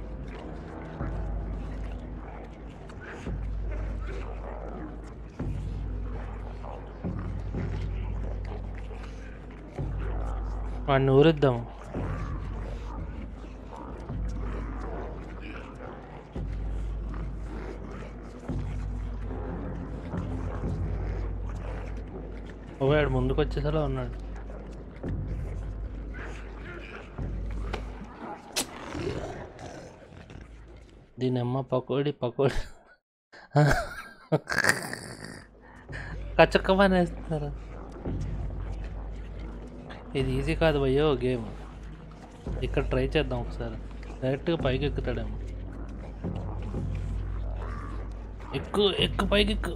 వాడిని ఊరిద్దాము ఓ వాడు ముందుకు వచ్చేసలా ఉన్నాడు దీని అమ్మ పకోడి పకోడి కచ్చక్కమని వేస్తున్నారు ఇది ఈజీ కాదు భయ్యో గేమ్ ఇక్కడ ట్రై చేద్దాం ఒకసారి డైరెక్ట్గా పైకి ఎక్కుతాడేమో ఎక్కు ఎక్కు పైకి ఎక్కు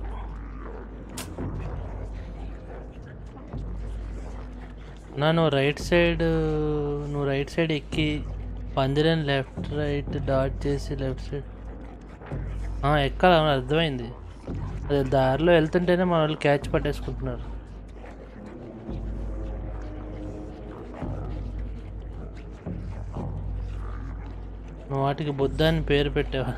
నా నువ్వు రైట్ సైడ్ నువ్వు రైట్ సైడ్ ఎక్కి పందిరని లెఫ్ట్ రైట్ డాట్ చేసి లెఫ్ట్ సైడ్ ఎక్కాలి అవును అర్థమైంది అదే దారిలో వెళ్తుంటేనే మన వాళ్ళు క్యాచ్ పట్టేసుకుంటున్నారు నువ్వు వాటికి బుద్ధ అని పేరు పెట్టావా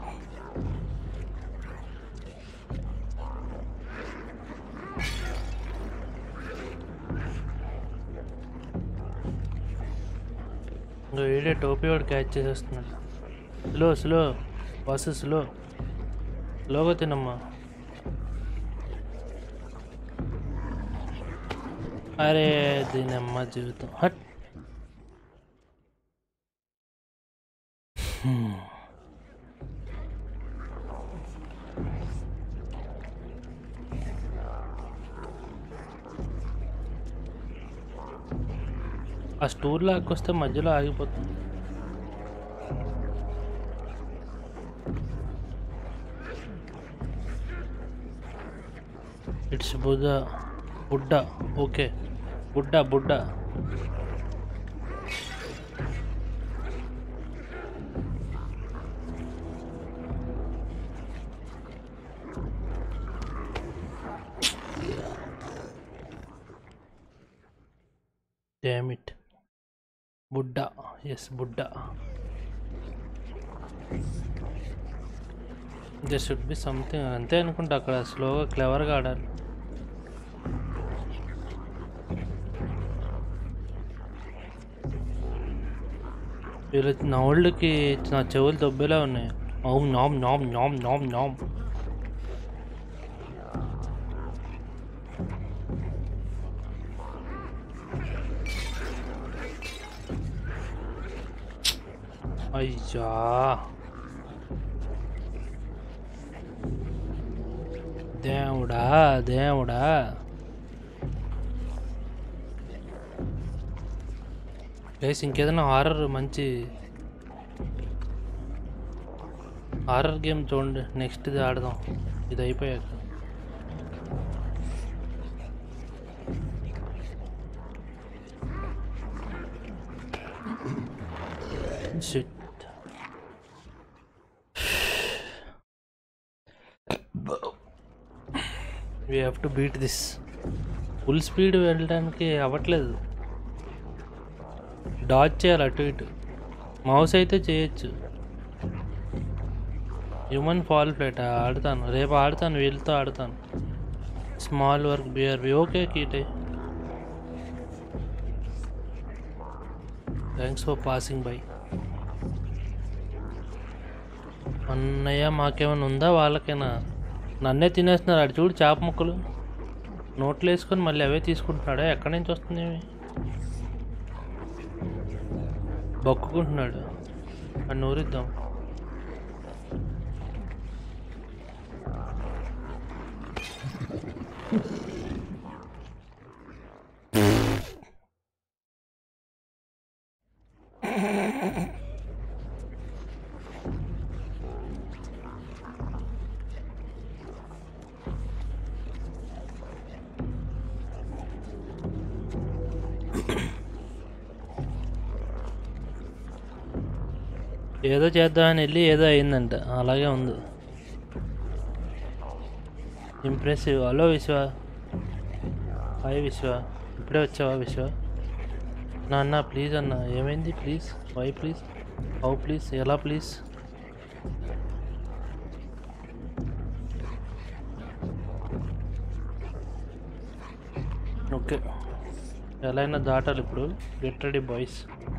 ఇంకో వీడే టోపీ వాడు క్యాచ్ చేసేస్తున్నాడు స్లో స్లో బస్ స్లో స్లోగా తినమ్మా అరే దీని అమ్మ జీవితం హట్ హ్మ్. ఆ స్టూర్ లాక్కొస్తే మధ్యలో ఆగిపోతుంది ఇట్స్ బుద్ధ బుడ్డ ఓకే బుడ్డ బుడ్డ డామిట్ బుడ్డ ఎస్ బుడ్డ దే షుడ్ బి సంథింగ్ అంతే అనుకుంటా అక్కడ స్లోగా క్లెవర్గా ఆడాలి వీళ్ళ నవ్వులకి నా చెవులు దొబ్బేలా ఉన్నాయి అవును నామ్ నామ్ నామ్ నామ్ నామ్ అయ్యా దేవుడా దేవుడా ప్లేస్ ఇంకేదైనా హారర్ మంచి హారర్ గేమ్ చూడండి నెక్స్ట్ ఇది ఆడదాం ఇది అయిపోయాక shit we have to beat this full speed వెళ్ళడానికి అవ్వట్లేదు డాచ్ చేయాలి అటు ఇటు మౌస్ అయితే చేయొచ్చు హ్యూమన్ ఫాల్ ఫ్లైట్ ఆడతాను రేపు ఆడతాను వీళ్ళతో ఆడతాను స్మాల్ వర్క్ బిఆర్బి ఓకే కీటే థ్యాంక్స్ ఫర్ పాసింగ్ బై అన్నయ్య మాకేమైనా ఉందా వాళ్ళకైనా నన్నే తినేస్తున్నారు అటు చూడు చేప ముక్కలు నోట్లు వేసుకొని మళ్ళీ అవే తీసుకుంటున్నాడా ఎక్కడి నుంచి వస్తుంది ఇవి? బొక్కుకుంటున్నాడు అది నూరిద్దాం ఏదో చేద్దామని వెళ్ళి ఏదో అయిందంట అలాగే ఉంది ఇంప్రెసివ్ హలో విశ్వ హాయ్ విశ్వ ఇప్పుడే వచ్చావా విశ్వ నా అన్న ప్లీజ్ అన్న ఏమైంది please why please how please ఎలా ప్లీజ్ ఓకే ఎలా అయినా దాటాలి ఇప్పుడు గెట్ రెడీ బాయ్స్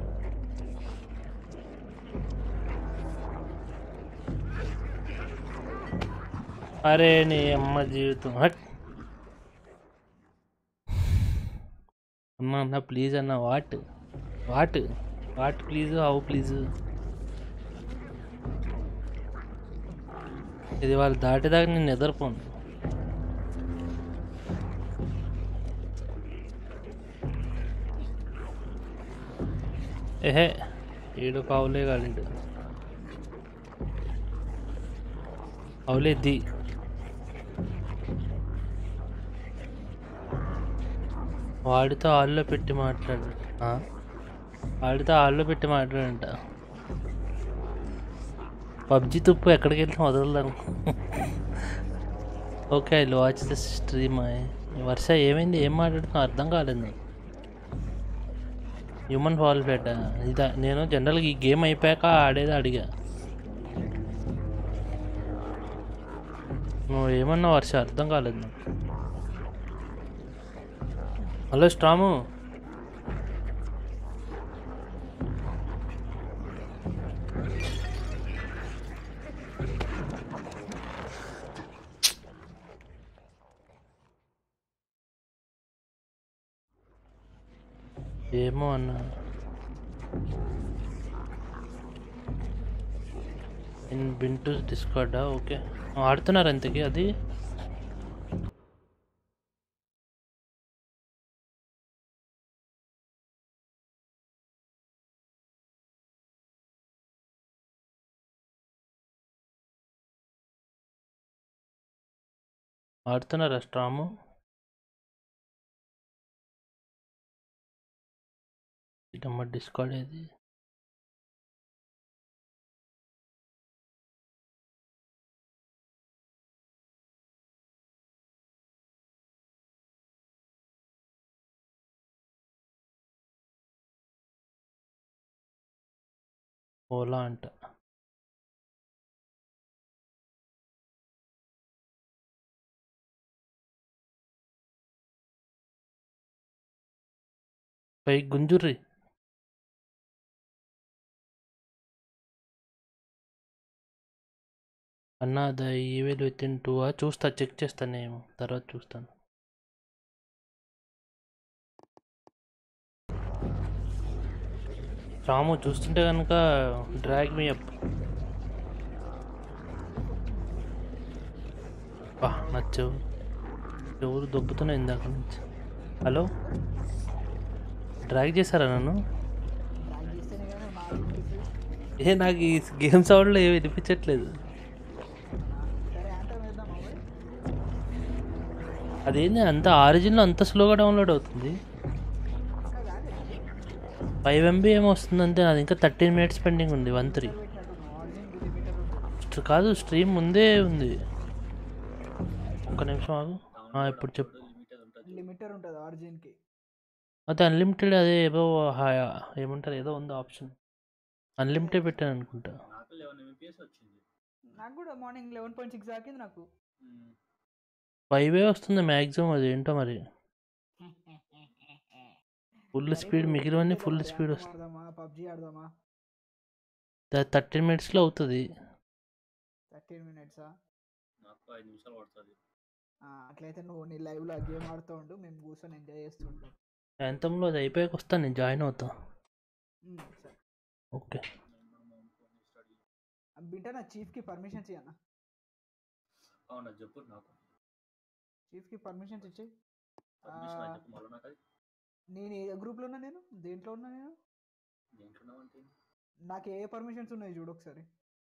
అరే నీ అమ్మ జీవితం హట్ అన్న అన్న ప్లీజ్ అన్న what what what please how please ఇది వాళ్ళు దాటేదాకా నేను నిద్రపోను ఏహే ఈడు పావులే కాడు అవులే ది వాడితో ఆల్లో పెట్టి మాట్లాడు ఆ? వాడితో ఆల్లో పెట్టి మాట్లాడంట పబ్జి తుప్పు ఎక్కడికి వెళ్ళి వదలదాను okay I watch this stream Varsha ఏమైంది ఏం మాట్లాడుతున్నా అర్థం కాలేదు నాకు హ్యూమన్ ఫాల్ బెడ్ ఇదా నేను జనరల్గా ఈ గేమ్ అయిపోయాక ఆడేది అడిగా నువ్వు ఏమన్నా వర్ష అర్థం కాలేదు నాకు హలో స్ట్రాము ఏమో అన్న ఇన్ బింటూస్ డిస్కార్డా ఓకే ఆడుతున్నారు అంతకి అది ఆడుతున్నారా స్ట్రాము ఇటమ్మ డిస్కార్డ్ ఏది ఓలా అంట పై గుంజుర్రి అన్న the evil within two చూస్తా చెక్ చేస్తాను నేను తర్వాత చూస్తాను రాము చూస్తుంటే కనుక డ్రాగ్ మీ అప్ బా నచ్చవు ఎవరు దొబ్బుతున్నా ఇందాక నుంచి హలో డ్రాగ్ చేశారా నన్ను ఏ నాకు ఈ గేమ్ సౌండ్లో ఏమి వినిపించట్లేదు అదేంది అంత ఆరిజిన్లో అంత స్లోగా డౌన్లోడ్ అవుతుంది ఫైవ్ ఎంబీ ఏమో వస్తుంది అంతే నాది ఇంకా థర్టీన్ మినిట్స్ పెండింగ్ ఉంది వన్ త్రీ పెట్టినట్టు ఆరిజిన్ లిమిటర్ ఉంటుంది కాదు స్ట్రీమ్ ముందే ఉంది ఒక్క నిమిషం ఆగు ఆ, ఇప్పుడు చెప్పు లిమిటెడ్ ఉంటుంది లిమిటర్ ఉంటుంది ఆరిజిన్కి అదే అన్లిమిటెడ్ అదే ఏదో హా- ఏమంటారు ఏదో ఉంది ఆప్షన్ అన్లిమిటెడ్ పెట్టాను అనుకుంటా నాకు లెవెన్ ఎంపీఎస్ వచ్చింది నాకు కూడా మార్నింగ్ లెవెన్ పాయింట్ సిక్స్ దాకింది నాకు మ్మ్. ఫైవ్ ఏ వస్తుంది మ్యాక్సిమం అది ఏంటో మరి ఫుల్ స్పీడ్ మిగిలినవన్నీ ఫుల్ స్పీడ్ వస్తుంది ఆడదామా పబ్జీ ఆడదామా థర్టీన్ మినిట్స్లో అవుతుంది థర్టీన్ మినిట్సా నాకు ఐదు నిమిషాలు పడుతుంది అట్లయితే నువ్వు నీ లైవ్లో గేమ్ ఆడుతూ ఉండు మేము కూర్చొని ఎంజాయ్ చేస్తూ ఉంటాం ఎంతంలో అది అయిపోయాక వస్తాను నేను జాయిన్ అవుతా ఉమ్, సరే ఓకే స్టడీ బింటా నా చీఫ్కి పర్మిషన్స్ ఇవ్వనా అవునా చెప్పు నాకు చీఫ్కి పర్మిషన్స్ ఇచ్చి పర్మిషన్ ఆ. చెప్పు మళ్ళీ నాకు అది నేను ఏ గ్రూప్లో ఉన్నా నేను దేంట్లో ఉన్నా నేను దేంట్లో అంటే నాకు ఏ పర్మిషన్స్ ఉన్నాయి చూడు ఒకసారి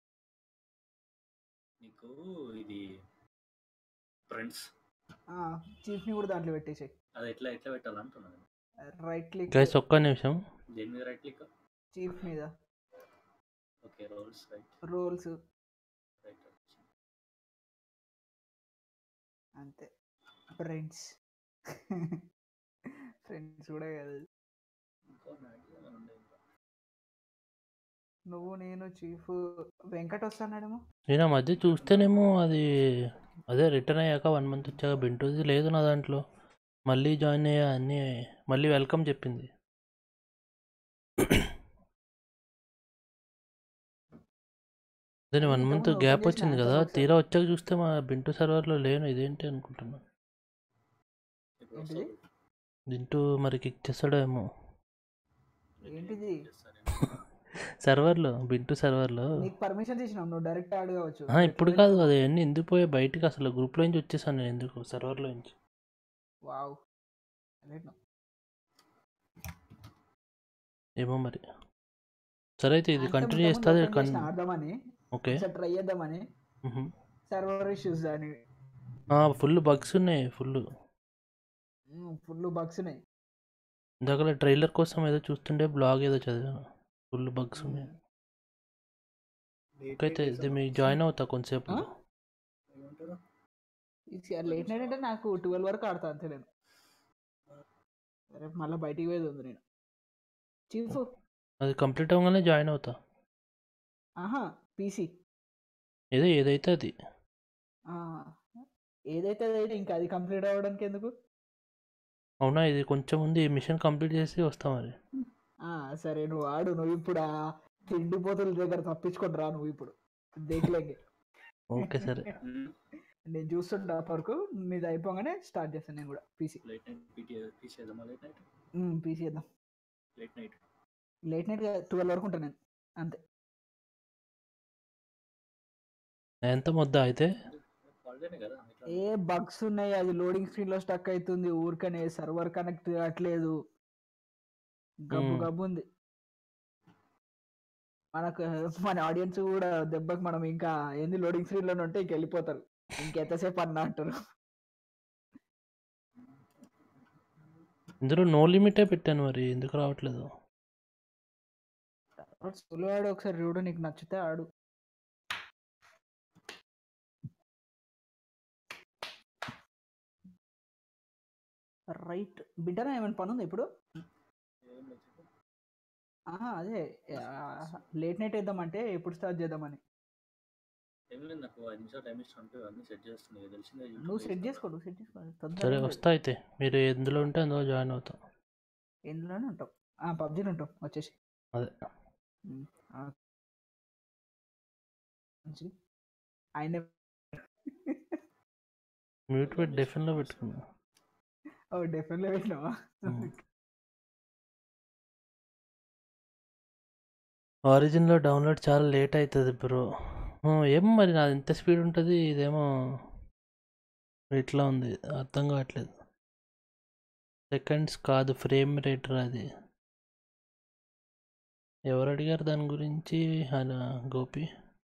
నీకు ఇది ఫ్రెండ్స్ చీఫ్ని కూడా దాంట్లో పెట్టేసాయి అది ఎట్లా ఎట్లా పెట్టాలంటున్నాను రైట్ క్లిక్ గైస్ ఒక్క నిమిషం దేని మీద రైట్ క్లిక్ చీఫ్ మీద okay rolls right rolls right అంతే ఫ్రెండ్స్ ఫ్రెండ్స్ కూడా కాదు ఇంకో మ్యాక్సిమం ఏమైనా ఉండే ఇంకా నువ్వు నేను చీఫ్ వెంకట్ వస్తాడాడేమో నేను ఆ మధ్య చూస్తేనేమో అది అదే రిటర్న్ అయ్యాక వన్ మంత్ వచ్చాక బింటూది లేదు నా దాంట్లో మళ్ళీ జాయిన్ అయ్యా అన్నీ మళ్ళీ వెల్కమ్ చెప్పింది అదే వన్ మంత్ ఇంతకుముందు గ్యాప్ open వచ్చింది చేసిన కదా అంతా ఒకసారి. తీరా వచ్చాక చూస్తే మా బింటూ సర్వర్లో లేను ఇదేంటి అనుకుంటున్నా ఇప్పుడు ఏంటిది? వస్తుంది. బింటూ మరి కిక్ చేస్తాడో ఏమో ఏంటిది? సర్వర్లో బింటూ సర్వర్లో నీకు పర్మిషన్ ఇచ్చినాం నువ్వు డైరెక్ట్ ఆడ్ కావచ్చు ఆ, ఇప్పుడు కాదు అది అన్నీ ఎందుకు పోయి బయటికి అసలు గ్రూప్లో నుంచి వచ్చేసాను నేను ఎందుకు సర్వర్లో నుంచి వావ్ ఏమో మరి సరే అయితే ఇది కంటిన్యూ చేస్తుంది కన్ ఆడదామని ఓకే ట్రై చేద్దామని సర్వర్ ఇష్యూస్ అని ఫుల్ బగ్స్ ఉన్నాయి ఫుల్ ఫుల్ బగ్స్ ఉన్నాయి ఇందాక ట్రైలర్ కోసం ఏదో చూస్తుంటే బ్లాగ్ ఏదో చదివాను ఫుల్ బగ్స్ ఉన్నాయి అయితే ఇది మీకు జాయిన్ అవుతా కొంతసేపు ఆ? ఏమంటారు లేట్ నైట్ అంటే నాకు ట్వెల్వ్ వరకు ఆడతా అంతే నేను రేపు మళ్ళీ బయటికి పోయేది ఉంది నేను చీఫ్ అది కంప్లీట్ అవ్వగానే జాయిన్ అవుతా ఆహా పీసీ ఏదో ఏదైతే అది ఏదైతే అదైతే ఇంకా అది కంప్లీట్ అవ్వడానికి ఎందుకు అవునా ఇది కొంచెం ఉంది ఈ మిషన్ కంప్లీట్ చేసి వస్తా మరి ఆ, సరే నువ్వు ఆడు నువ్వు ఇప్పుడు ఆ తిండిపోతుల దగ్గర తప్పించుకొని రా నువ్వు ఇప్పుడు దేఖలేంగి ఓకే సరే నేను చూస్తుంటా వరకు నీది అయిపోగానే స్టార్ట్ చేస్తాను నేను కూడా పీసీ లేట్ నైట్ పీటీ తీసేద్దామా లేట్ నైట్ పీసీ చేద్దాం late night late night twelve వరకు ఉంటాను నేను అంతే ఎంత మొద్దా అయితే హాలిడేనే కదా ఇట్లా ఏ బగ్స్ ఉన్నాయి అది లోడింగ్ స్క్రీన్ లో స్టక్ అవుతుంది ఊరికనే సర్వర్ కనెక్ట్ కావట్లేదు గబ్బు మ్మ్. గబ్బు ఉంది మనకు మన ఆడియన్స్ కూడా దెబ్బకి మనం ఇంకా ఏంది లోడింగ్ స్క్రీన్ లోనే ఉంటే ఇంక వెళ్ళిపోతారు ఇంకెంతసేపు అన్న అంటారు ఇందులో నో లిమిటే పెట్టాను మరి ఎందుకు రావట్లేదు సోలో ఆడు ఒకసారి చూడు నీకు నచ్చితే ఆడు రైట్ బిడ్డనా ఏమైనా పని ఉంది ఇప్పుడు ఏం లేదు చెప్పు. ఆహా అదే లేట్ నైట్ వేద్దామంటే ఎప్పుడు స్టార్ట్ చేద్దామని ఏం లేదు నాకు ఐదు నిమిషాలు టైం ఇస్తాను అన్ని సెట్ చేస్తున్నాయి తెలిసిందే YouTube నువ్వు లో సెట్ చేస్తున్నా. చేసుకో నువ్వు సెట్ చేసుకో తొందర సరే ఏం లేదు. వస్తా అయితే మీరు ఎందులో ఉంటే అందులో జాయిన్ అవుతా ఎందులోనే ఉంటాం ఆ పబ్జీలో ఉంటాం వచ్చేసి అదే ఉమ్, ఆ. మంచిది. ఆయన మ్యూట్ పెట్టి డెఫిన్లో పెట్టుకున్నా ఓ డెఫినెట్లీ పెట్టినావా ఉమ్. ఆరిజిన్లో డౌన్లోడ్ చాలా లేట్ అవుతుంది బ్రో ఏమో మరి నాది ఎంత స్పీడ్ ఉంటుంది ఇదేమో ఇట్లా ఉంది అర్థం కావట్లేదు సెకండ్స్ కాదు ఫ్రేమ్ రేట్ అది ఎవరు అడిగారు దాని గురించి ఆయన గోపి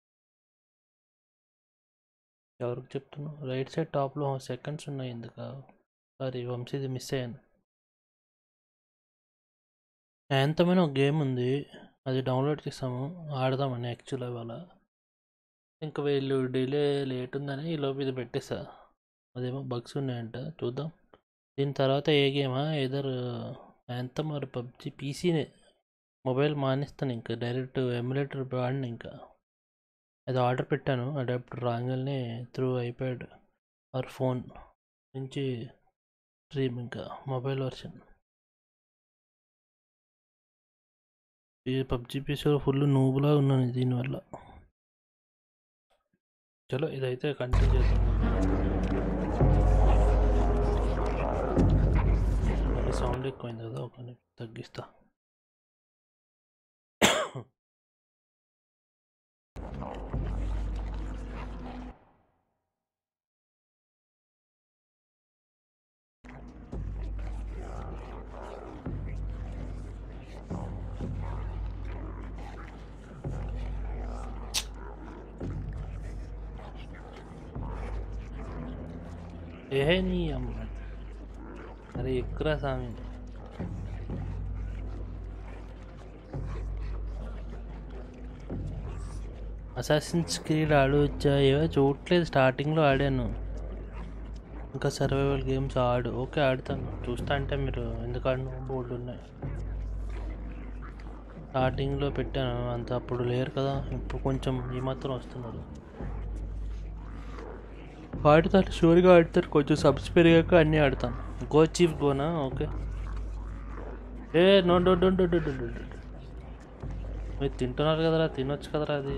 ఎవరికి చెప్తున్నావు రైట్ సైడ్ టాప్లో సెకండ్స్ ఉన్నాయి ఎందుకు సారీ వంశీది మిస్ అయ్యాను యాంతమైన ఒక గేమ్ ఉంది అది డౌన్లోడ్ చేసాము ఆడదామని యాక్చువల్ ఇవాళ ఇంకా వీళ్ళు డిలే లేట్ ఉందని ఈ లోపు ఇది పెట్టేసా అదేమో బగ్స్ ఉన్నాయంట చూద్దాం దీని తర్వాత ఏ గేమా ఏదర్ యాంతమ్ మరి పబ్జి పీసీనే మొబైల్ మానేస్తాను ఇంకా డైరెక్ట్ ఎమ్యులేటర్ వాడిని ఇంకా అది ఆర్డర్ పెట్టాను అడాప్టర్ రాగానే త్రూ ఐప్యాడ్ ఆర్ ఫోన్ నుంచి స్ట్రీమ్ ఇంకా మొబైల్ వర్షన్ ఈ పబ్జి పీసీలో ఫుల్ నూబులా ఉన్నాను దీనివల్ల చలో ఇదైతే కంటిన్యూ చేద్దాం మళ్ళీ సౌండ్ ఎక్కువైంది కదా ఒక నిమిషం తగ్గిస్తా ఏ నీ అమ్మ అరే ఎక్కురా స్వామి అసాసిన్స్ క్రీడ్ ఆడవచ్చా ఏవో చూడట్లేదు స్టార్టింగ్లో ఆడాను ఇంకా సర్వైవల్ గేమ్స్ ఆడు ఓకే ఆడతాను చూస్తా అంటే మీరు ఎందుకు ఆడిన బోర్డు ఉన్నాయి స్టార్టింగ్లో పెట్టాను అంత అప్పుడు లేరు కదా ఇప్పుడు కొంచెం ఈ మాత్రం వస్తున్నారు ఆడతాను షూర్గా ఆడతాను కొంచెం సబ్స్ పెరిగాక అన్నీ ఆడతాను గో చీఫ్ గోనా ఓకే ఏ నో డో డో డో డో డో డో డో. మీరు తింటున్నారు కదరా తినొచ్చు కదరా అది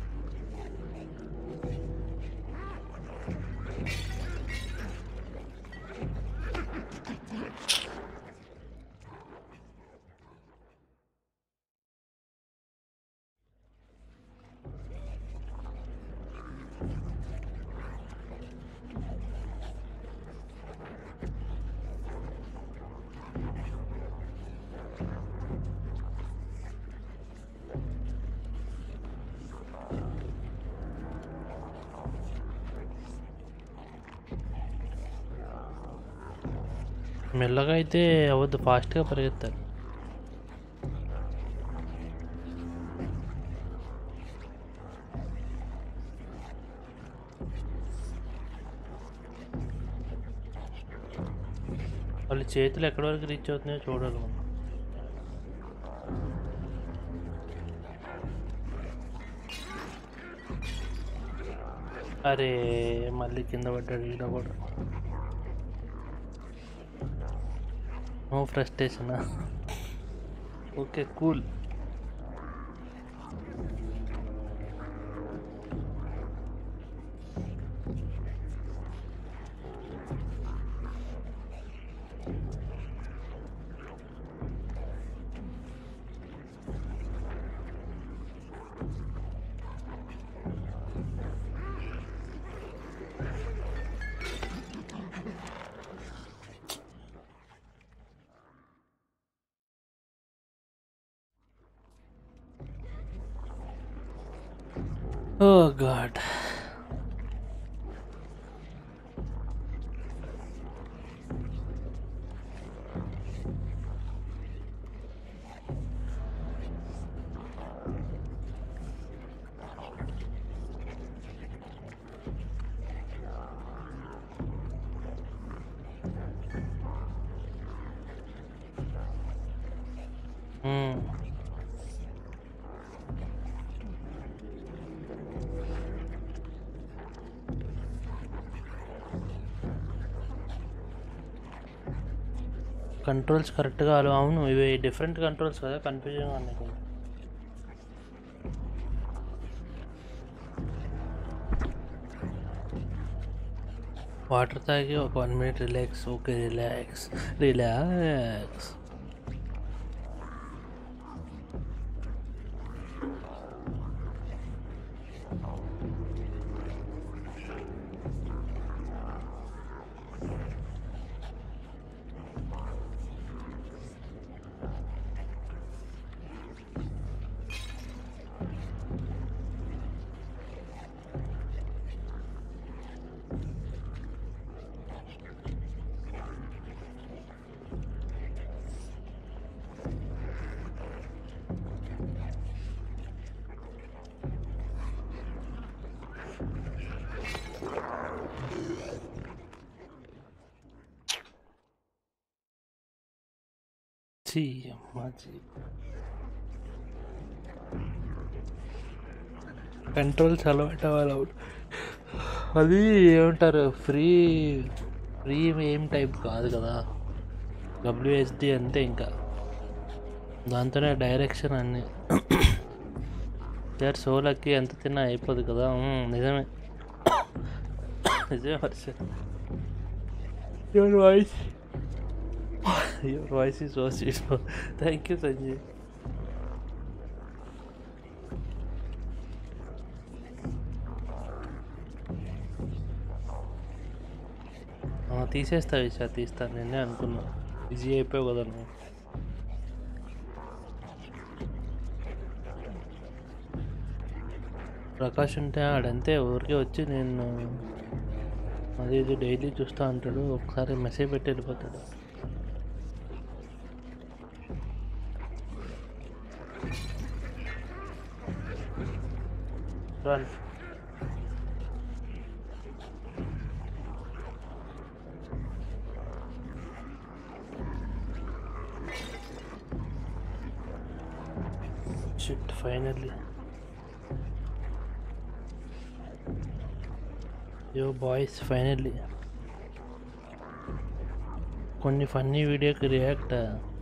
మెల్లగా అయితే అవద్దు ఫాస్ట్గా పరిగెత్తాలి వాళ్ళ చేతులు ఎక్కడి వరకు రీచ్ అవుతున్నాయో చూడాలి మనం అరే మళ్ళీ కింద పడ్డాడు ఈడ కూడా no frustration okay cool oh god Hmm. Controls కరెక్ట్గా అలా అవును ఇవి డిఫరెంట్ కంట్రోల్స్ కదా కన్ఫ్యూజన్గా ఉన్నాయి కొంచెం వాటర్ తాగి ఒక one minute relax okay relax relax చీ అమ్మా చీ కంట్రోల్స్ అలవాటు అవ్వాలి అది ఏమంటారు ఫ్రీ ఫ్రీ ఏం టైప్ కాదు కదా డబ్ల్యూహెచ్డి అంతే ఇంకా దాంతోనే డైరెక్షన్ అన్నీ దేర్ సో లక్కీ ఎంత తిన్నా అయిపోదు కదా మ్మ్, నిజమే నిజమే Harsha your voice your voice is so sweet thank you Sanjay ఆ, తీసేస్తా విషా తీస్తాను నేనే అనుకున్నా బిజీ అయిపోయావు కదా నువ్వు ప్రకాష్ ఉంటే ఆడంతే ఊరికే వచ్చి నేను అది ఇది డైలీ చూస్తూ ఉంటాడు ఒకసారి మెసేజ్ పెట్టి వెళ్ళిపోతాడు run shit finally yo boys finally కొన్ని ఫన్నీ వీడియోకి రియాక్ట్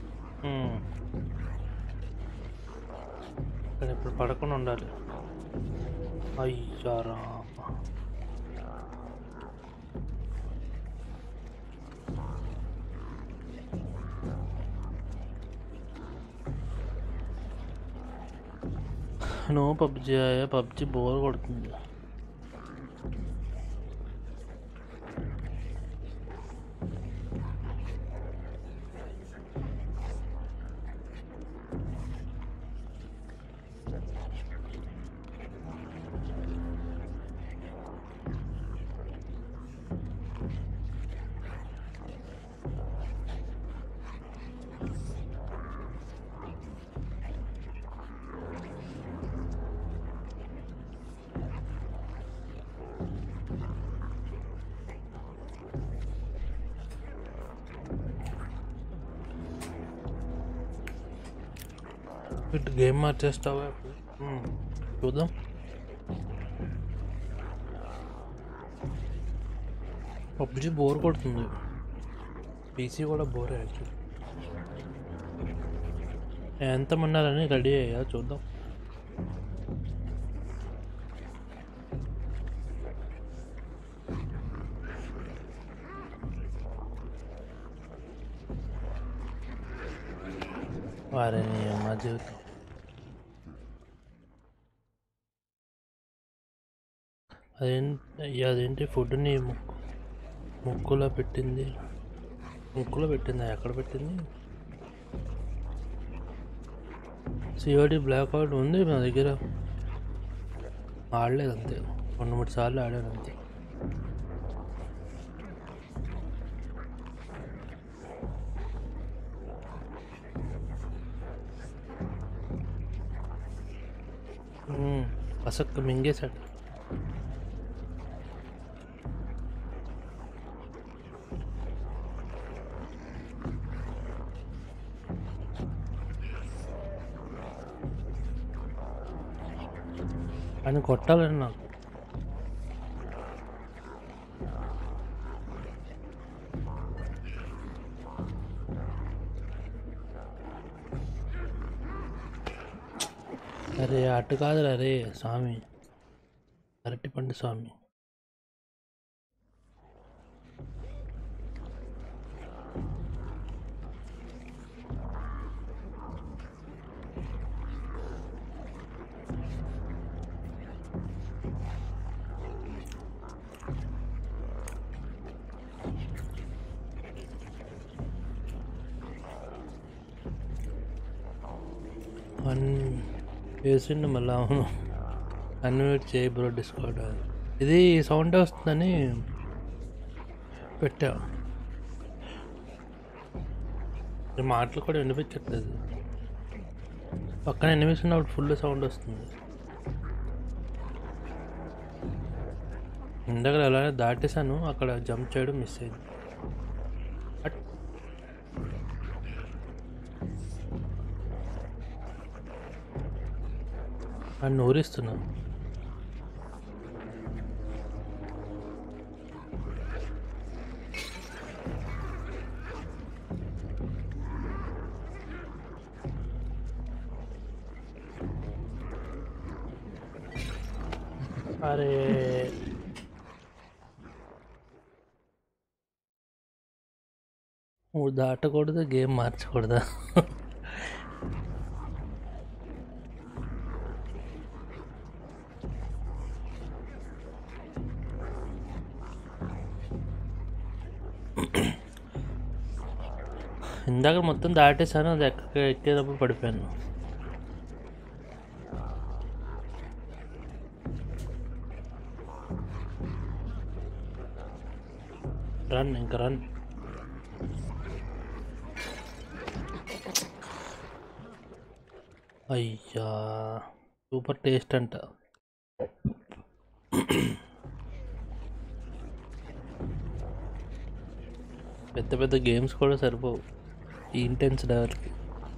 ఇక్కడ ఇప్పుడు పడకుండా ఉండాలి అయ్యారా నో పబ్జి అయ్యా పబ్జి బోర్ కొడుతుంది ఇటు గేమ్ మార్చేస్తావా మ్మ్. చూద్దాం పబ్జి బోర్ కొడుతుంది పీసీ కూడా బోర్ యాక్చువల్లీ ఎంతమంది ఉన్నారని రెడీ అయ్యా చూద్దాం వారిని మా జీవితం అదేంటి అదేంటి ఫుడ్ని ముక్కు ముక్కులో పెట్టింది ముక్కులో పెట్టిందా ఎక్కడ పెట్టింది సిఓడి బ్లాక్ అవుట్ ఉంది నా దగ్గర ఆడలేదు అంతే రెండు మూడు సార్లు ఆడాను అంతే మ్మ్. అసక్ మింగేశాడు ఆయన కొట్టాలని నాకు అరే అటు కాదు అరే స్వామి అరటిపండు స్వామి అన్ వేసిండు మళ్ళీ అవును అన్మ్యూట్ చేయి బ్రో డిస్కౌంట్ ఇది సౌండ్ వస్తుందని పెట్టా ఈ మాటలు కూడా వినిపించట్లేదు పక్కన వినిపిస్తున్నప్పుడు ఫుల్ సౌండ్ వస్తుంది ఇందాక అలానే దాటేశాను అక్కడ జంప్ చేయడం మిస్ అయింది అట్ అని ఊరిస్తున్నా అరే నువ్వు దాటకూడదు గేమ్ మార్చకూడదా ఇందాక మొత్తం దాటేసాను అది ఎక్క ఎక్కేటప్పుడు పడిపోయాను రన్ ఇంకా రన్ అయ్యా సూపర్ టేస్ట్ అంట పెద్ద పెద్ద గేమ్స్ కూడా సరిపోవు ఈ ఇంటెన్స్ లెవెల్కి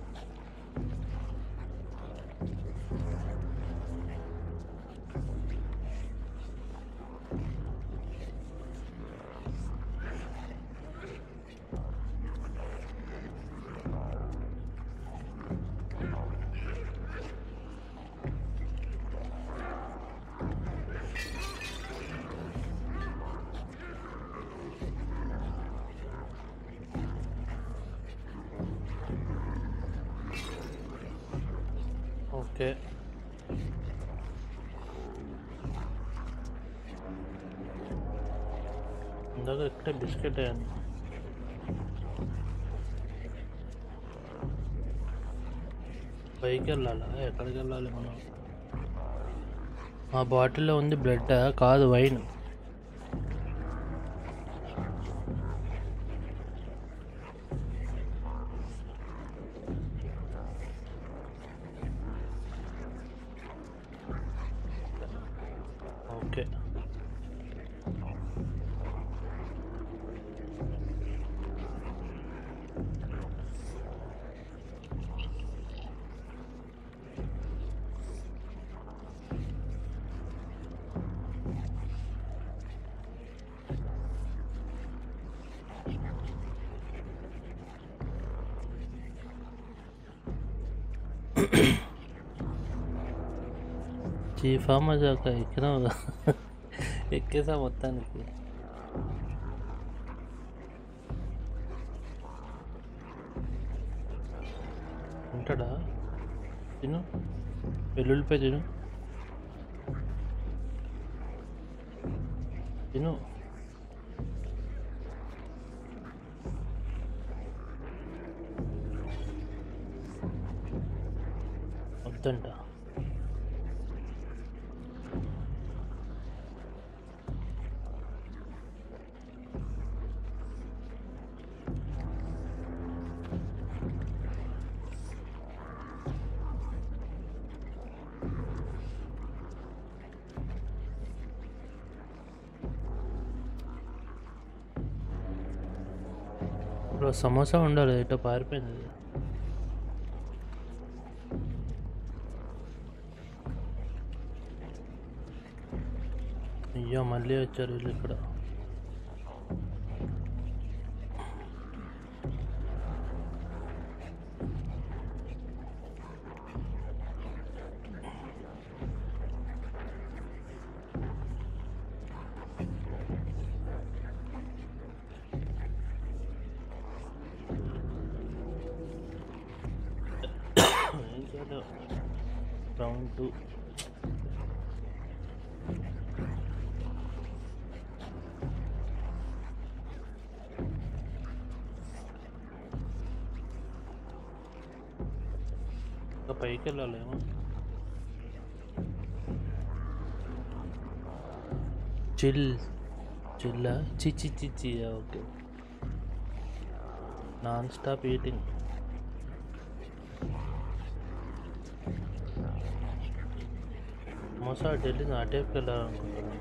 ఓకే ఇందాక ఇక్కడే బిస్కెట్ అయ్యాను పైకి వెళ్ళాలా ఎక్కడికి వెళ్ళాలి మనం ఆ బాటిల్లో ఉంది బ్లడ్ కాదు వైన్ ఓకే చీఫా మజాక ఎక్కినావు కదా. ఎక్కేసా మొత్తానికి ఉంటాడా తిను వెల్లుల్లిపాయ తిను తిను వద్దంట ఇప్పుడు సమోసా ఉండాలి ఎటో పారిపోయింది అది. అయ్యో మళ్ళీ వచ్చారు వీళ్ళు ఇక్కడ ఏం చేయాలో రౌండ్ టూ ఇంకా పైకి వెళ్ళాలేమో చిల్ చిల్లా చిచి చిచి ఓకే నాన్ స్టాప్ ఈటింగ్ మోసా ఢిల్లీ నా టైప్కి వెళ్ళాలనుకుంటున్నాను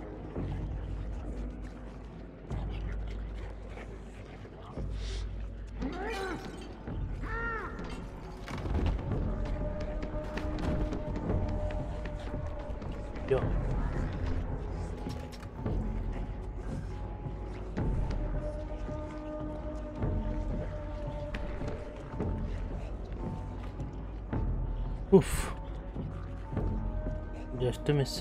ఉఫ్ just miss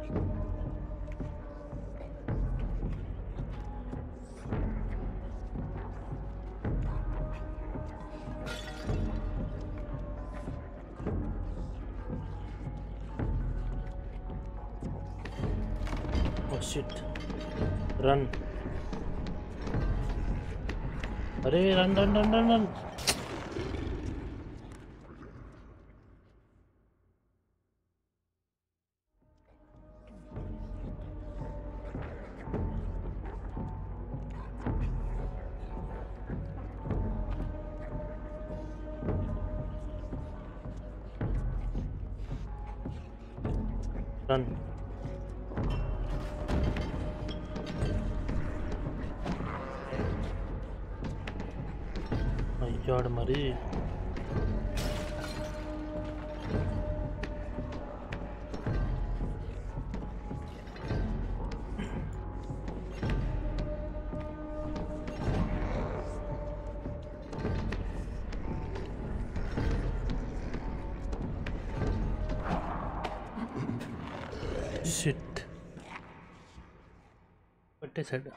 oh shit run అరే run run run run run run అయ్యాడు మరి షిట్ పట్టేశాడు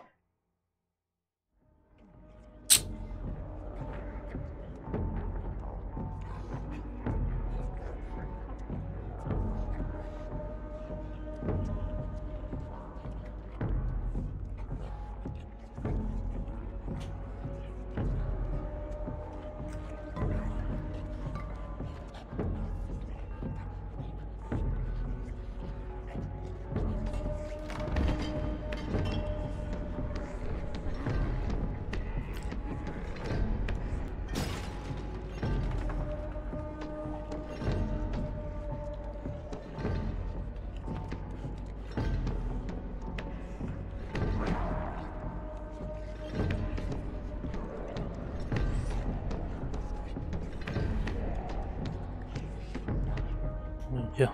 అయ్యో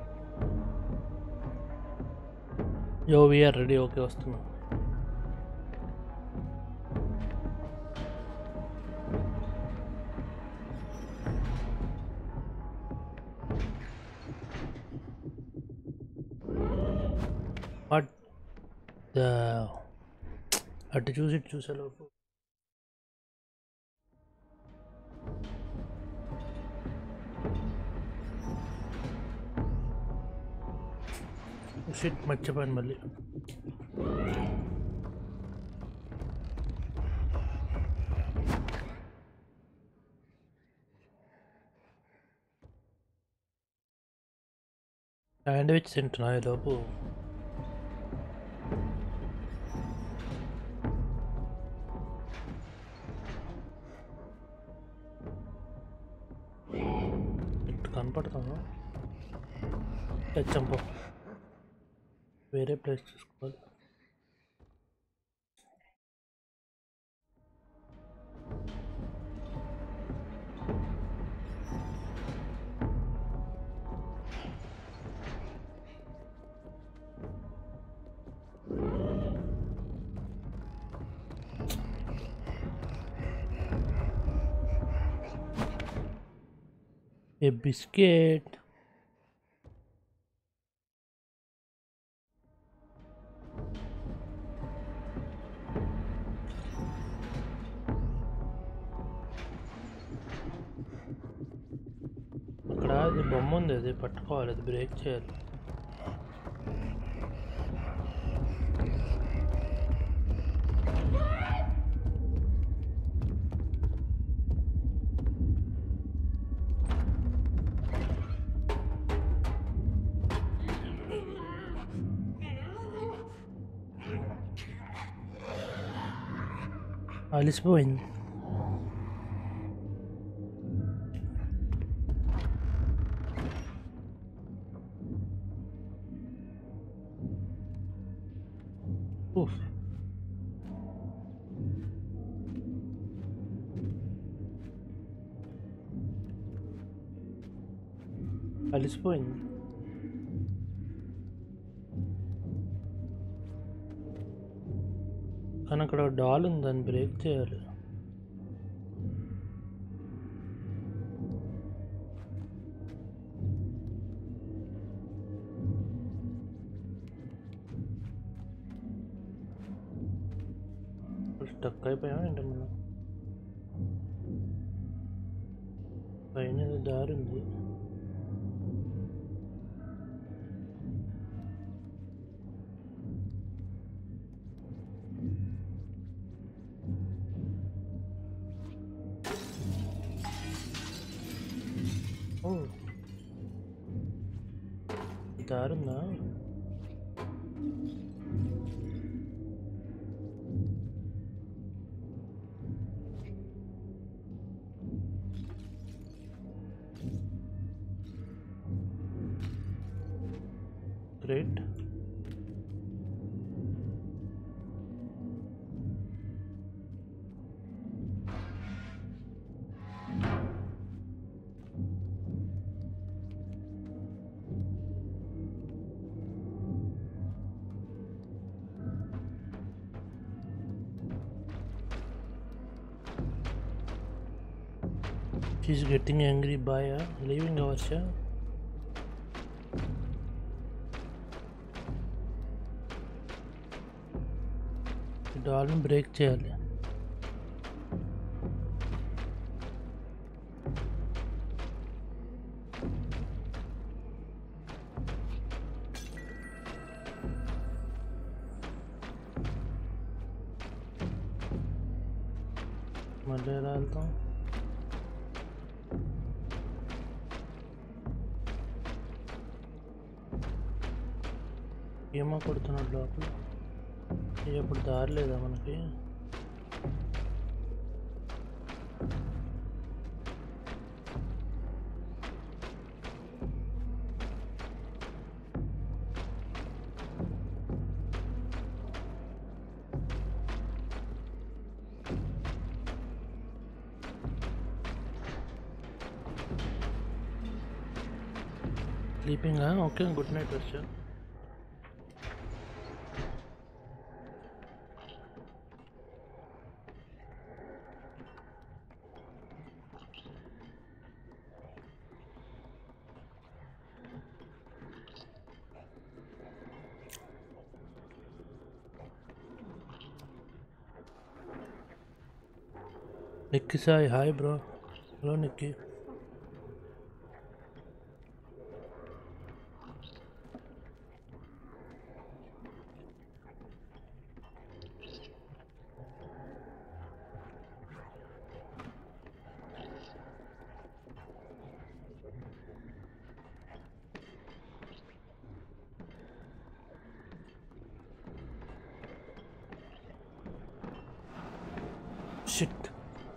యో వీఆర్ రెడీ ఓకే వస్తున్నా వాట్ అటు చూసి ఇటు చూసేలోపు షిట్ మర్చిపోయాను మళ్ళీ శాండ్విచ్ తింటున్నా ఈ లోపు ఇటు కనపడుతుందా తెచ్చంపో వేరే ప్లేస్ చూసుకోవాలి A biscuit. అక్కడ అది బొమ్మ ఉంది అది పట్టుకోవాలి అది బ్రేక్ చేయాలి అలిసిపోయింది Uf. అలిసిపోయింది కానీ అక్కడ డాల్ ఉంది దాన్ని బ్రేక్ చేయాలి స్టక్ అయిపోయాం ఏంటి మనం పైన ఏదో దారి ఉంది ఓ దారి ఉందా great She's getting angry by uh, leaving our show. డాల్ని బ్రేక్ చేయాలి మళ్ళీ ఎలా వెళ్తాం ఏమో కొడుతున్నాడు లోపల ఇక ఇప్పుడు దారి లేదా మనకి స్లీపింగా ఓకే గుడ్ నైట్ వచ్చా Nikki Sai hi bro hello Nikki shit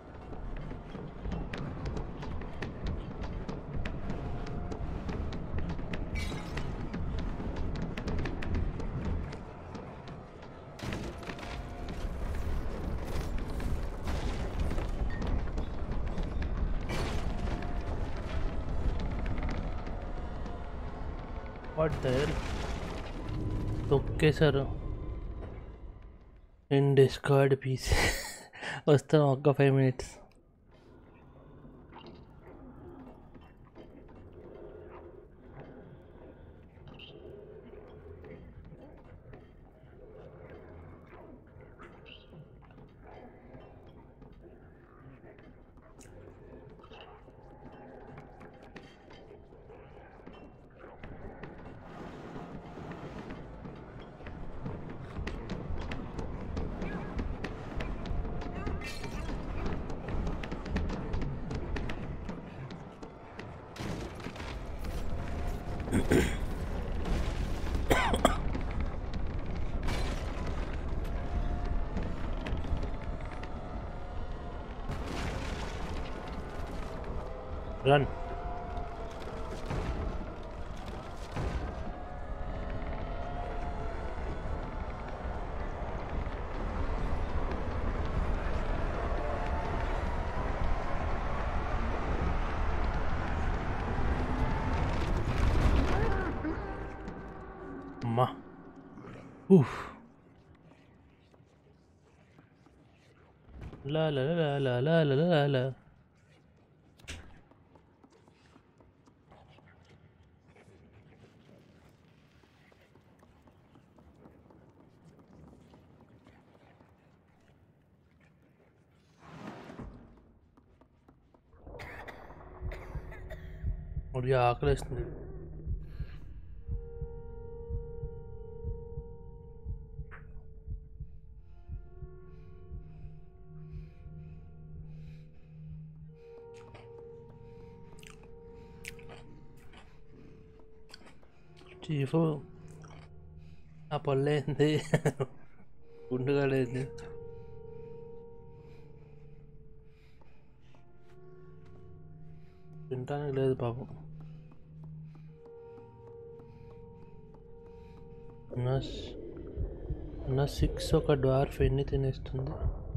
what the hell తొక్కేశారు ఇన్ డిస్కార్డ్ పీస్ వస్తాం ఒక్క ఫైవ్ మినిట్స్ రన్ అమ్మా ఊఫ్ లా లా లా లా లా లా లా లా మరి ఆకలిస్తుంది చీఫ్ ఆ పళ్ళేంది గుండుగాడేంది తినటానికి లేదు పాపం నా స్- నా సిక్స్ ఒక డ్వార్ఫ్ ఎన్ని తినేస్తుంది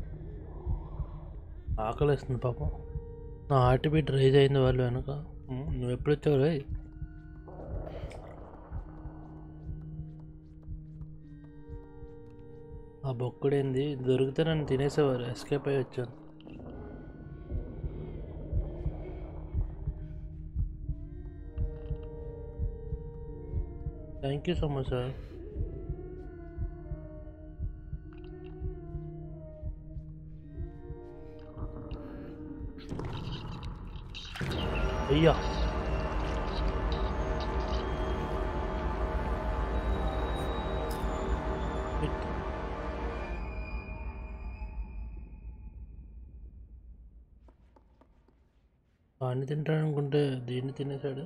ఆకలిస్తుంది పాపం నా హార్ట్ బీట్ రైజ్ అయింది వాళ్ళు వెనక ఉమ్, నువ్వు ఎప్పుడు వచ్చావు రే ఆ బొక్కుడేంది దొరికితే నన్ను తినేసేవారు ఎస్కేప్ అయ్యి వచ్చాను thank you so much sir అయ్యా It- వాడిని తింటాడు అనుకుంటే దీన్ని తినేసాడు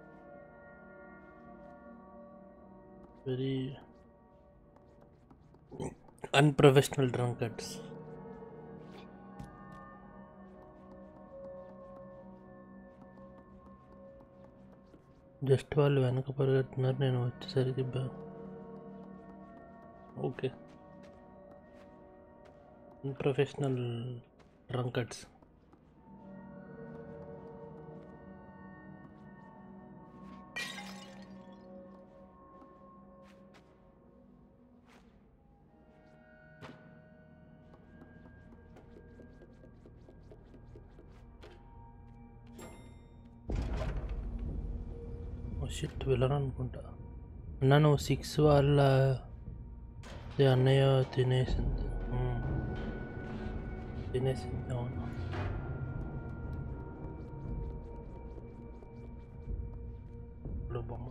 వెరీ అన్ప్రొఫెషనల్ డ్రంకర్డ్స్ జస్ట్ వాళ్ళు వెనక పరిగెడుతున్నారు నేను వచ్చేసరికి బా- ఓకే అన్ప్రొఫెషనల్ డ్రంకర్డ్స్ షిట్ వెళ్ళను అనుకుంటా అన్న నువ్వు సిక్స్ వాళ్ళ ఇది అన్నయ్య తినేసింది మ్మ్. తినేసింది అవును ఇప్పుడు బొమ్మ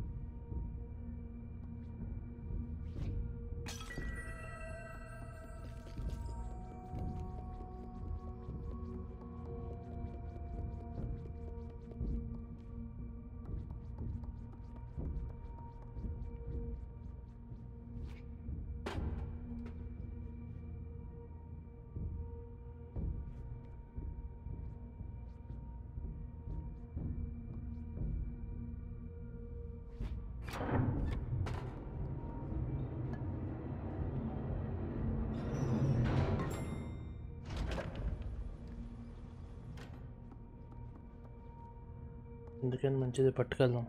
అందుకని మంచిది పట్టుకెళ్దాం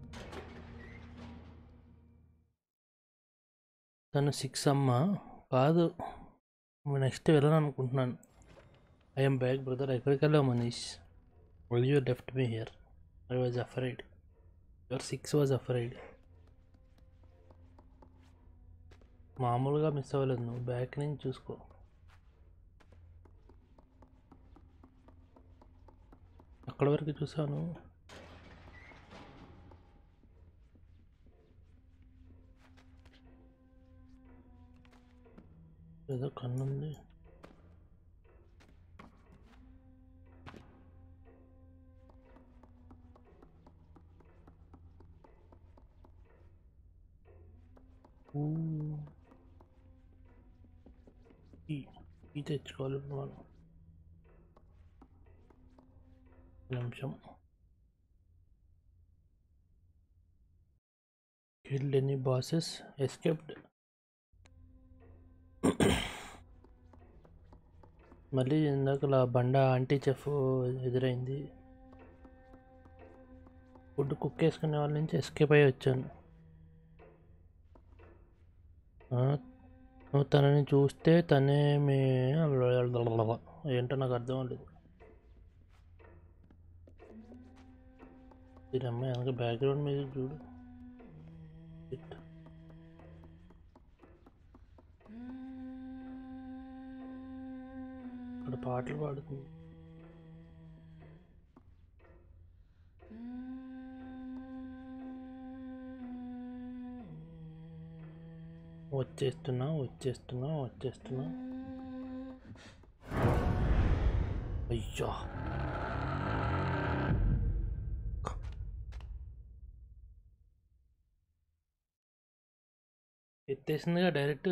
తను సిక్స్ అమ్మ కాదు నెక్స్ట్ వెళ్ళను అనుకుంటున్నాను ఐఎమ్ బ్యాక్ బ్రదర్ ఎక్కడికి వెళ్ళావు Manish well you left me here I was afraid your six was afraid మామూలుగా మిస్ అవ్వలేదు నువ్వు బ్యాక్ నుంచి చూసుకో అక్కడ వరకు చూసాను ఏదో కన్ను ఉంది ఊ. ఈ ఈ తెచ్చుకోవాలి ఇప్పుడు మనం ఒక నిమిషం కిల్డ్ ఎనీ బాసెస్ ఎస్కేప్డ్ మళ్ళీ ఇందాక బండ ఆంటీ చెఫ్ ఎదురైంది ఫుడ్ కుక్ వేసుకునే వాళ్ళ నుంచి ఎస్కేప్ అయ్యి వచ్చాను ఆ, నువ్వు తనని చూస్తే తనే మీ ఏంటో నాకు అర్థం అవ్వలేదు దీని అమ్మాయి వెనక బ్యాక్గ్రౌండ్ మీద చూడు Shit. ఇక్కడ పాటలు పాడుతుంది వచ్చేస్తున్నా వచ్చేస్తున్నా వచ్చేస్తున్నా అయ్యా ఎత్తేసిందిగా డైరెక్ట్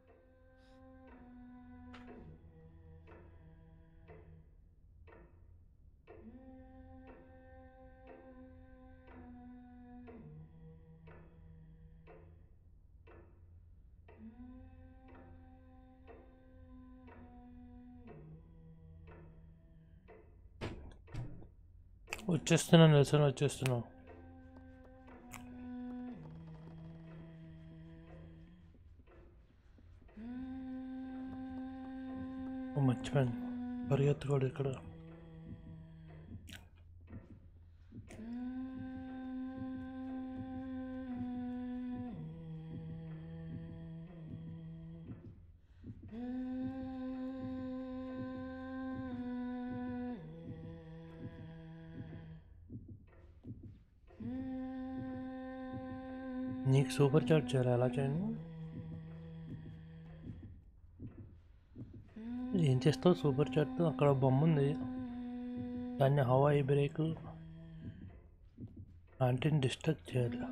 వచ్చేస్తున్నా నిల్సన్ వచ్చేస్తున్నా ఓ, మర్చిపోయాను పరిగెత్తుకోడు ఇక్కడ నీకు సూపర్ చాట్ చేయాలి ఎలా చేయను ఏం చేస్తావు సూపర్ చాట్ అక్కడ బొమ్మ ఉంది దాన్ని హవాయి బ్రేక్ ఆంటీని డిస్టర్బ్ చేయాలి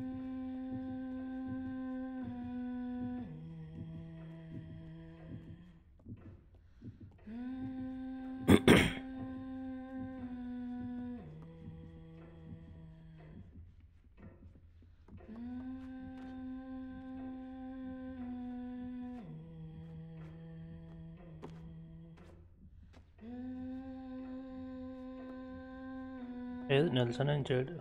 ఏది నెల్సన్ ఏం చేయడు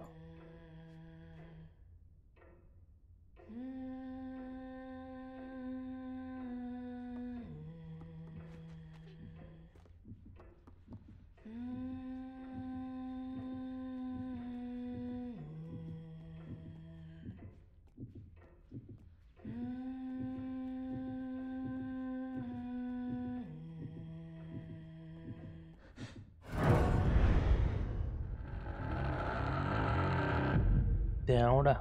దేవుడా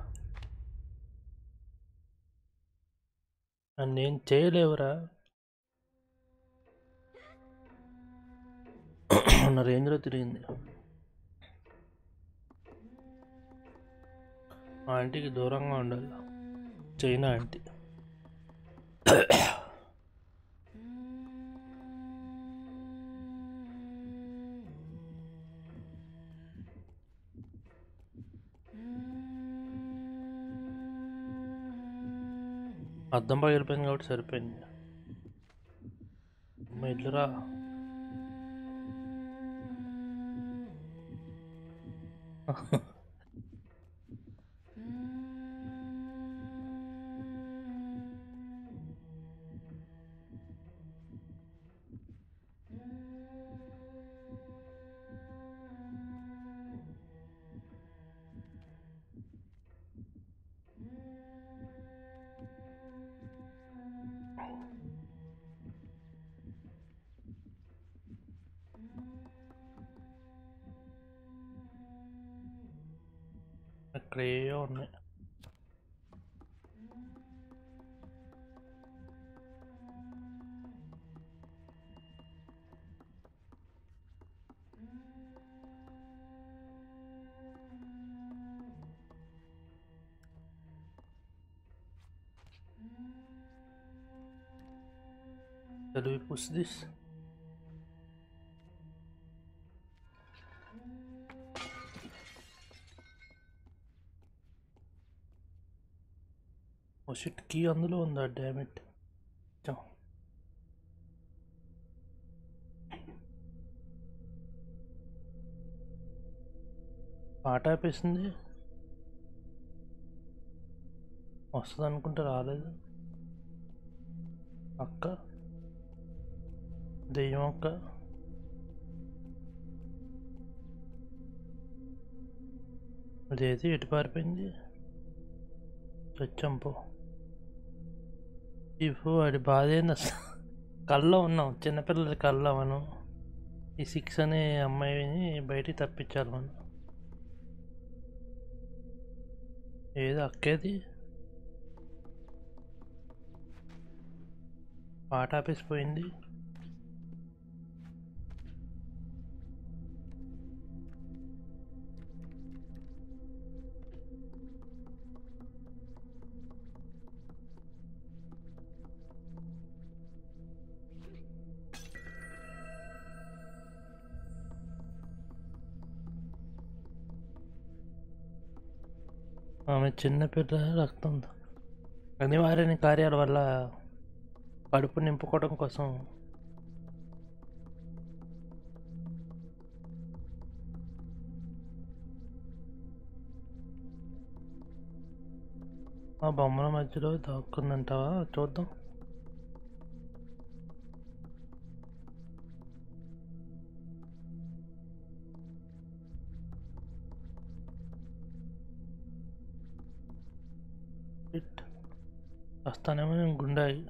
నన్నేం చేయలేవురా నా రేంజ్లో తిరిగింది ఆ ఆంటీకి దూరంగా ఉండాలి చైనా ఆంటీ అద్దం పగిలిపోయింది కాబట్టి సరిపోయింది అమ్మ ఇట్లరా అక్కడ ఏవో ఉన్నాయి Shall we push this? Oh shit key అందులో ఉందా డామిట్ పాట ఆపేసింది వస్తుంది అనుకుంటే రాలేదు అక్క దెయ్యం అక్క అదేది ఎటు పారిపోయింది చచ్చంపో ఇఫు వాడి బాధ ఏంది అసలు కళ్ళలో ఉన్నాం చిన్నపిల్లల కళ్ళలో మనం ఈ సిక్స్ అనే అమ్మాయిని బయటికి తప్పించాలి మనం ఏది అక్కేది పాట ఆపేసిపోయింది ఆమె చిన్నపిల్ల రక్తం అనివార్య కార్యాల వల్ల కడుపు నింపుకోవడం కోసం ఆ బొమ్మల మధ్యలో దాక్కుందంటావా చూద్దాం ఇట్ వస్తానేమో నేను గుండాయి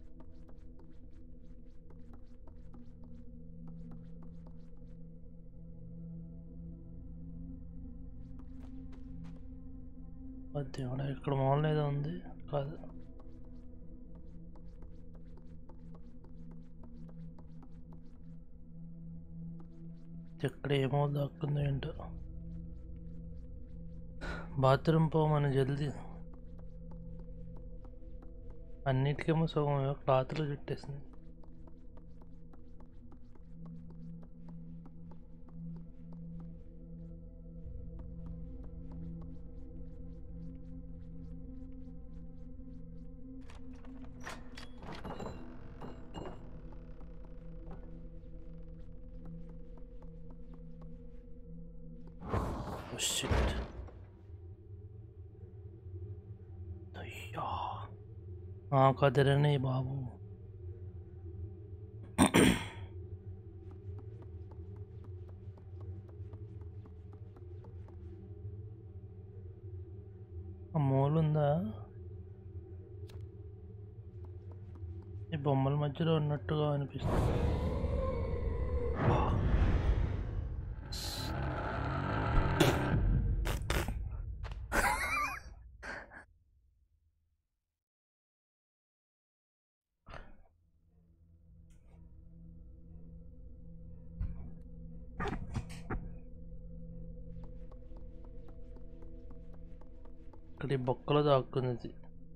దేవుడా ఇక్కడ మూల ఏదో ఉంది కాదు ఇక్కడ ఏమో దాక్కుందో ఏంటో బాత్రూమ్ పోమని జల్దీ అన్నిటికేమో సగం ఏవో క్లాత్లో చుట్టేసింది Oh shit. అయ్యా ఆ కదిరనే బాబు ఆ మూలుందా ఈ బొమ్మల మధ్యలో ఉన్నట్టుగా అనిపిస్తుంది ఇక్కడ ఈ బొక్కలో దాక్కున్నది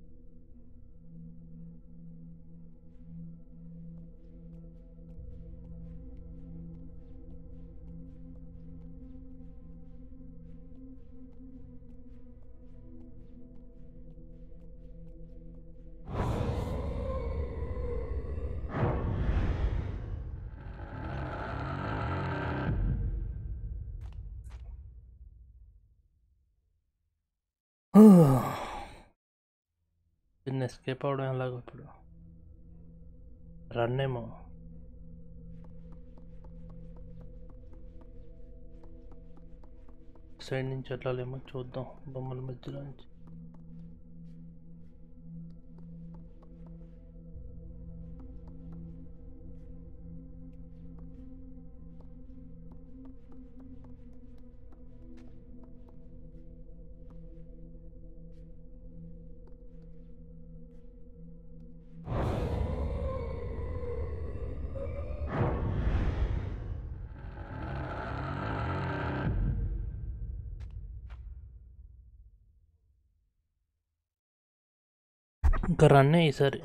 దీన్ని ఎస్కేప్ అవడం ఎలాగో ఇప్పుడు రన్ ఏమో సైడ్ నుంచి వెళ్ళాలేమో చూద్దాం బొమ్మల మధ్యలో నుంచి ఇంకా రన్నే ఈసారి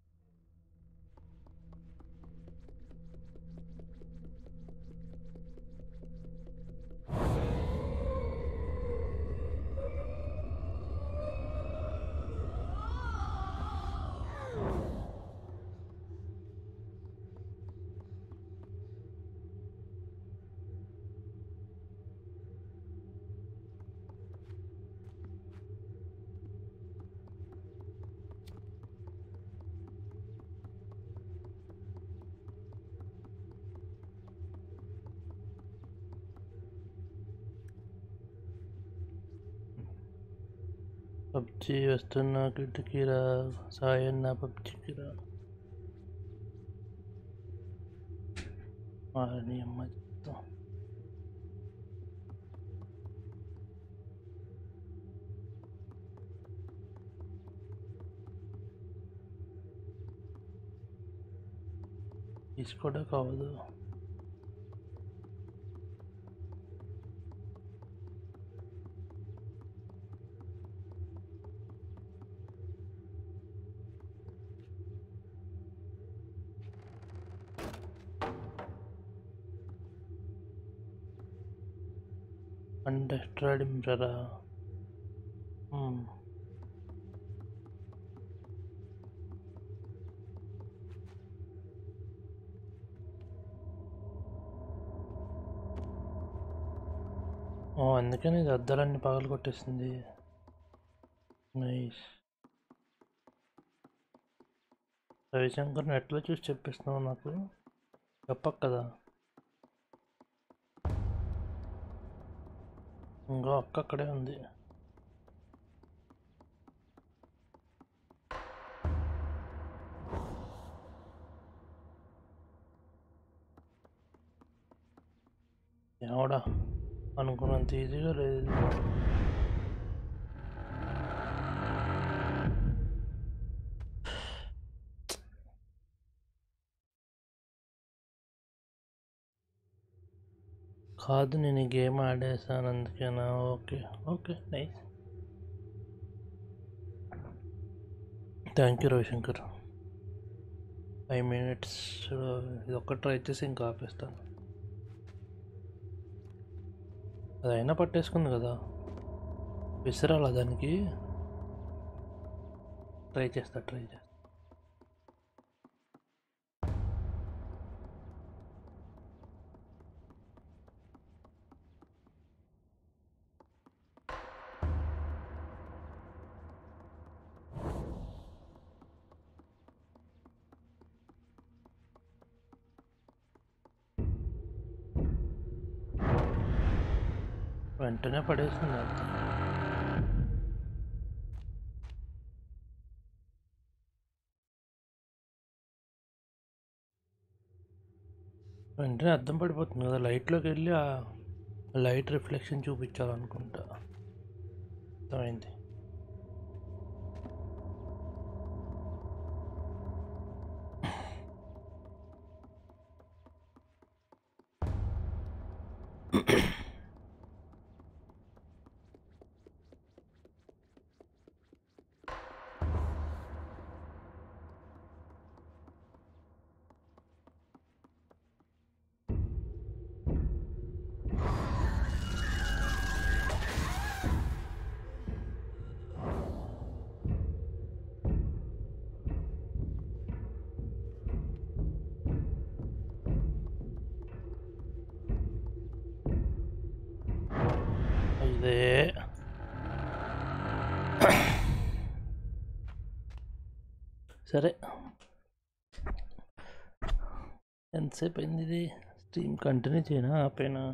పబ్జి వస్తున్నా కిటికీరా సాయన్న పబ్జికిరా వారిని అమ్మ చెప్తాం తీసుకోవడం కావదు అండర్స్టాండ్ మిర్రరా ఓ అందుకని ఇది అద్దాలన్నీ పగలు కొట్టేసింది నైస్ రవిశంకర్ నెట్లో చూసి చెప్పిస్తున్నావు నాకు చెప్పకు కదా ఇంకో అక్క అక్కడే ఉంది ఎవడా అనుకున్నంత ఈజీగా లేదు కాదు నేను ఈ గేమ్ ఆడేసాను అందుకేనా okay okay nice thank you Ravishankar five minutes ఇది ఒక్క ట్రై చేసి ఇంకా ఆపేస్తాను అది అయినా పట్టేసుకుంది కదా విసిరాలా దానికి ట్రై చేస్తా ట్రై చేస్తా వెంటనే పడేసింది అది వెంటనే అద్దం పడిపోతుంది కదా లైట్లోకి వెళ్ళి ఆ లైట్ రిఫ్లెక్షన్ చూపించాలనుకుంటా అర్థమైంది ఇదే సరే ఎంతసేపు అయింది ఇది స్ట్రీమ్ కంటిన్యూ చేయనా ఆపైనా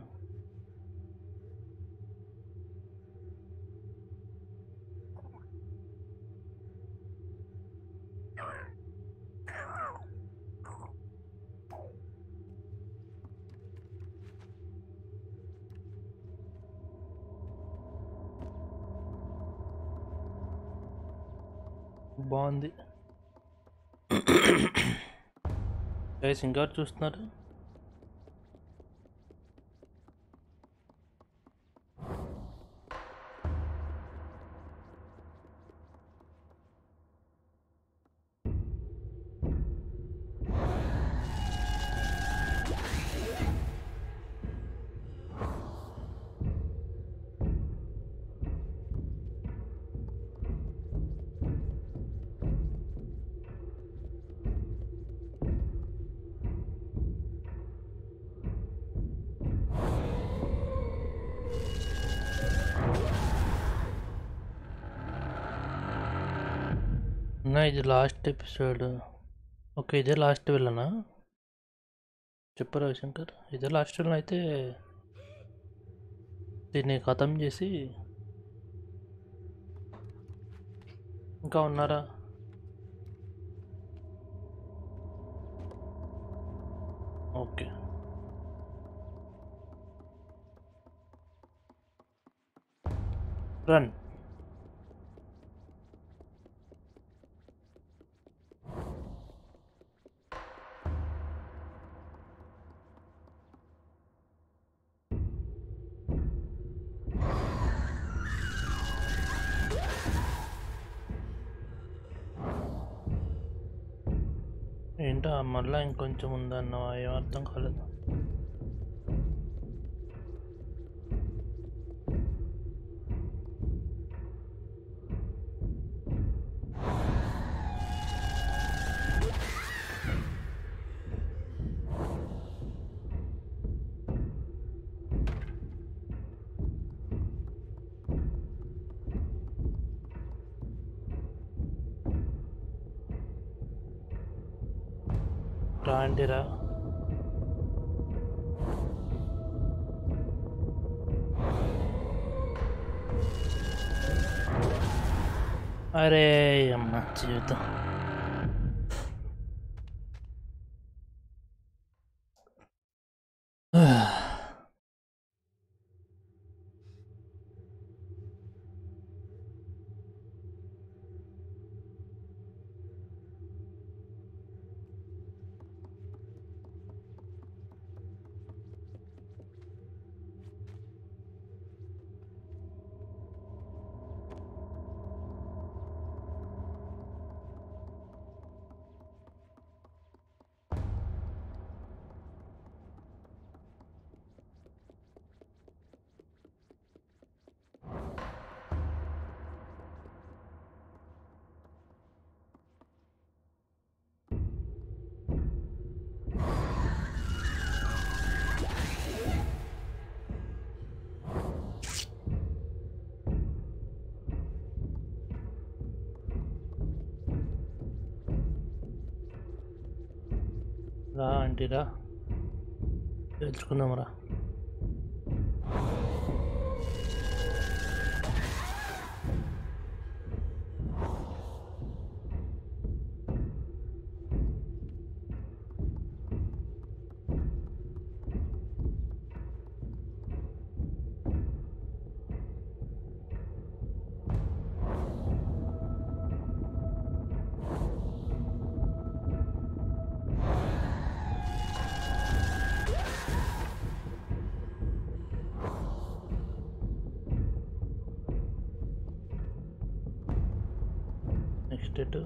బాగుంది గైస్ ఇంకా చూస్తున్నారు నా ఇది లాస్ట్ ఎపిసోడ్ ఓకే ఇదే లాస్ట్ వెళ్ళనా చెప్పు రవిశంకర్ ఇదే లాస్ట్ వెళ్ళన అయితే దీన్ని ఖతం చేసి ఇంకా ఉన్నారా ఓకే రన్ ఏంటో మళ్ళీ ఇంకొంచెం ఉందన్న ఏం అర్థం కాలేదు రాండిరా అరే అమ్మ జీవితం రా ఆంటీ రా తెలుసుకుందాం రా నెక్స్ట్ ఎటు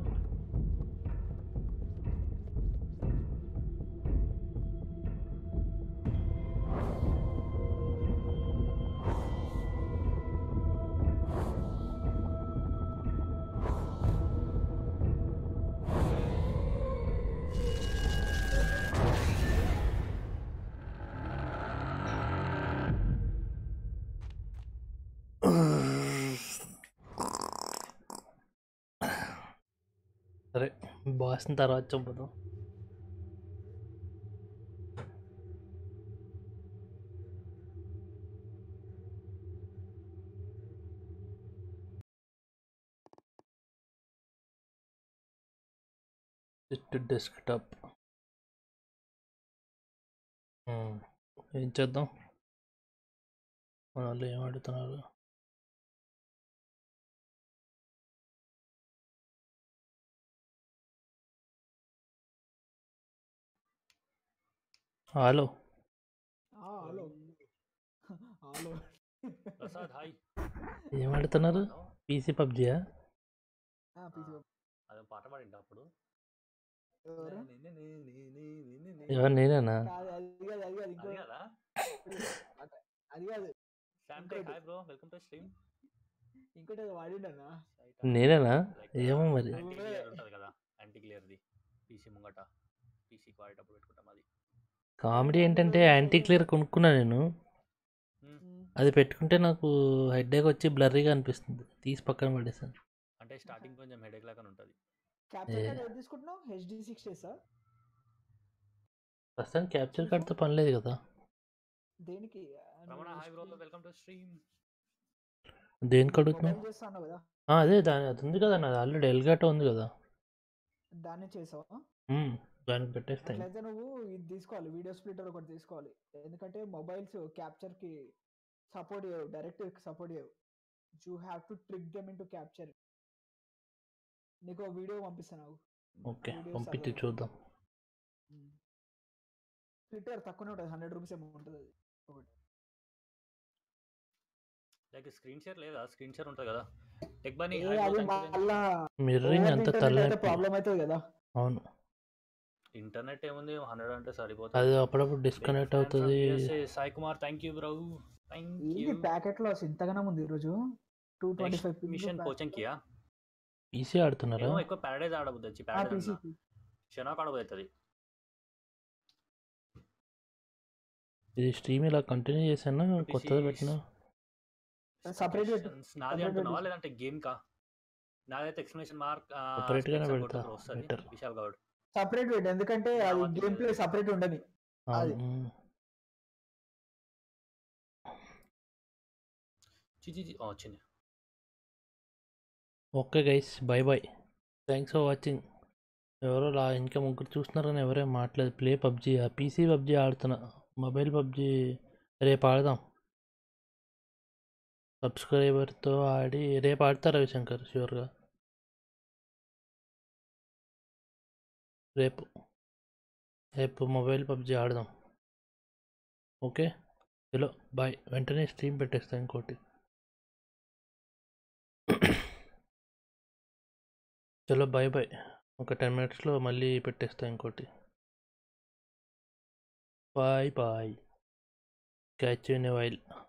సరే బాస్ని తర్వాత చెప్పుదాం డెస్క్టాప్ ఏం చేద్దాం మన వాళ్ళు ఏం అడుగుతున్నారు హలో ఆ, హలో హలో ప్రసాద్ హాయ్ ఏం ఆడుతున్నారు పీసీ పబ్జియా ఆ, పిసి అదే పాట పాడింటా అప్పుడు ఎవరు? ఎవరు నేనేనా కాదు, అది కాదు, అది కాదు, ఇంకో- అది కదా అది కాదు Sam tech hi bro welcome to stream ఇంకోటి ఏదో వాడిండన్నా నేనేనా ఏమో మరి యాంటీ క్లియర్ ఉంటుంది కదా యాంటీ క్లియర్ది పీసీ ముంగట పీసీకి వాడేటప్పుడు పెట్టుకుంటాం అది కామెడీ ఏంటంటే యాంటీ క్లియర్ కొనుక్కున్నా నేను అది పెట్టుకుంటే నాకు హెడ్ఏక్ వచ్చి బ్లర్రీగా అనిపిస్తుంది తీసి పక్కన పడేసాను అంటే స్టార్టింగ్ కొంచెం హెడేక్ లాగా ఉంటుంది క్యాప్చర్ ఏ. కార్డ్ ఏది తీసుకుంటున్నావు హెచ్డి సిక్స్ సార్ ప్రస్తుతం క్యాప్చర్ కార్డ్తో పని లేదు కదా దేనికి Ramana hi bro welcome to stream దేనికి అడుగుతున్నావు మొబైల్ చేస్తాను కదా ఆ, అదే దాని అది ఉంది కదా నాది ఆల్రెడీ ఎల్గాటో ఉంది కదా దాన్ని చేసావా మ్మ్, దానికి పెట్టేస్తాను అట్లయితే నువ్వు ఇది తీసుకోవాలి వీడియో స్ప్లిటర్ ఒకటి తీసుకోవాలి ఎందుకంటే మొబైల్స్ క్యాప్చర్ కి సపోర్ట్ చేయవు డైరెక్ట్ సపోర్ట్ చేయవు you have to trick them into capture నీకు ఒక వీడియో పంపిస్తాను ఓకే Videos పంపించి అలా- చూద్దాం స్ప్లిటర్ తక్కువనే ఉంటుంది హండ్రెడ్ రూపీస్ ఏమో ఉంటుంది అది లైక్ స్క్రీన్ షేర్ లేదా స్క్రీన్ షేర్ ఉంటుంది కదా టెక్ బనీ ఏ, అది మళ్ళా మిర్రింగ్ అంత తలనొప్పి ప్రాబ్లం అవుతుంది కదా అవును ఇంటర్నెట్ ఏముంది హండ్రెడ్ అంటే సరిపోతుంది అది అప్పుడప్పుడు డిస్కనెక్ట్ అవుతుంది Sai Kumar thank you bro thank ఏంటి యూ ప్యాకెట్ లాస్ ఇంతగానం ఉంది ఈరోజు టూ ట్వంటీ ఫైవ్ మిషన్ పోచంకియా ఈసీ ఆడుతున్నారా ఏమో ఎక్కువ ప్యారడైజ్ ఆడబుద్ది వచ్చి ప్యారడైజ్ షనాక్ ఆడబోతుంది ఇది స్ట్రీమ్ ఇలా కంటిన్యూ చేశాను కొత్తది పెట్టినా Separate పెట్టు. నాది Separate అంటున్నావా పెట్టు. లేదంటే గేమ్ కా నాదైతే ఎక్స్ప్లెనేషన్ మార్క్ Separate గానే పెడతా, better. విశాల్ గౌడ్ సపరేట్ పెట్టు ఎందుకంటే నా అది వద్దు. గేమ్ ప్లే సపరేట్ ఉండని అది. అవును. చిచి వచ్చింది okay guys bye bye thanks for watching ఎవరో లా ఇంకా ముగ్గురు చూస్తున్నారు కానీ ఎవరేం మాట్లేదు ప్లే పబ్జీ పీసీ పబ్జీ ఆడుతున్నా మొబైల్ పబ్జీ రేపు ఆడదాం సబ్స్క్రైబర్తో ఆడి రేపు ఆడతా రవిశంకర్ షూర్గా రేపు రేపు మొబైల్ పబ్జీ ఆడదాం ఓకే చలో బాయ్ వెంటనే స్ట్రీమ్ పెట్టేస్తా ఇంకోటి చలో బాయ్ బాయ్ ఒక టెన్ మినిట్స్లో మళ్ళీ పెట్టేస్తా ఇంకోటి bye bye catch in while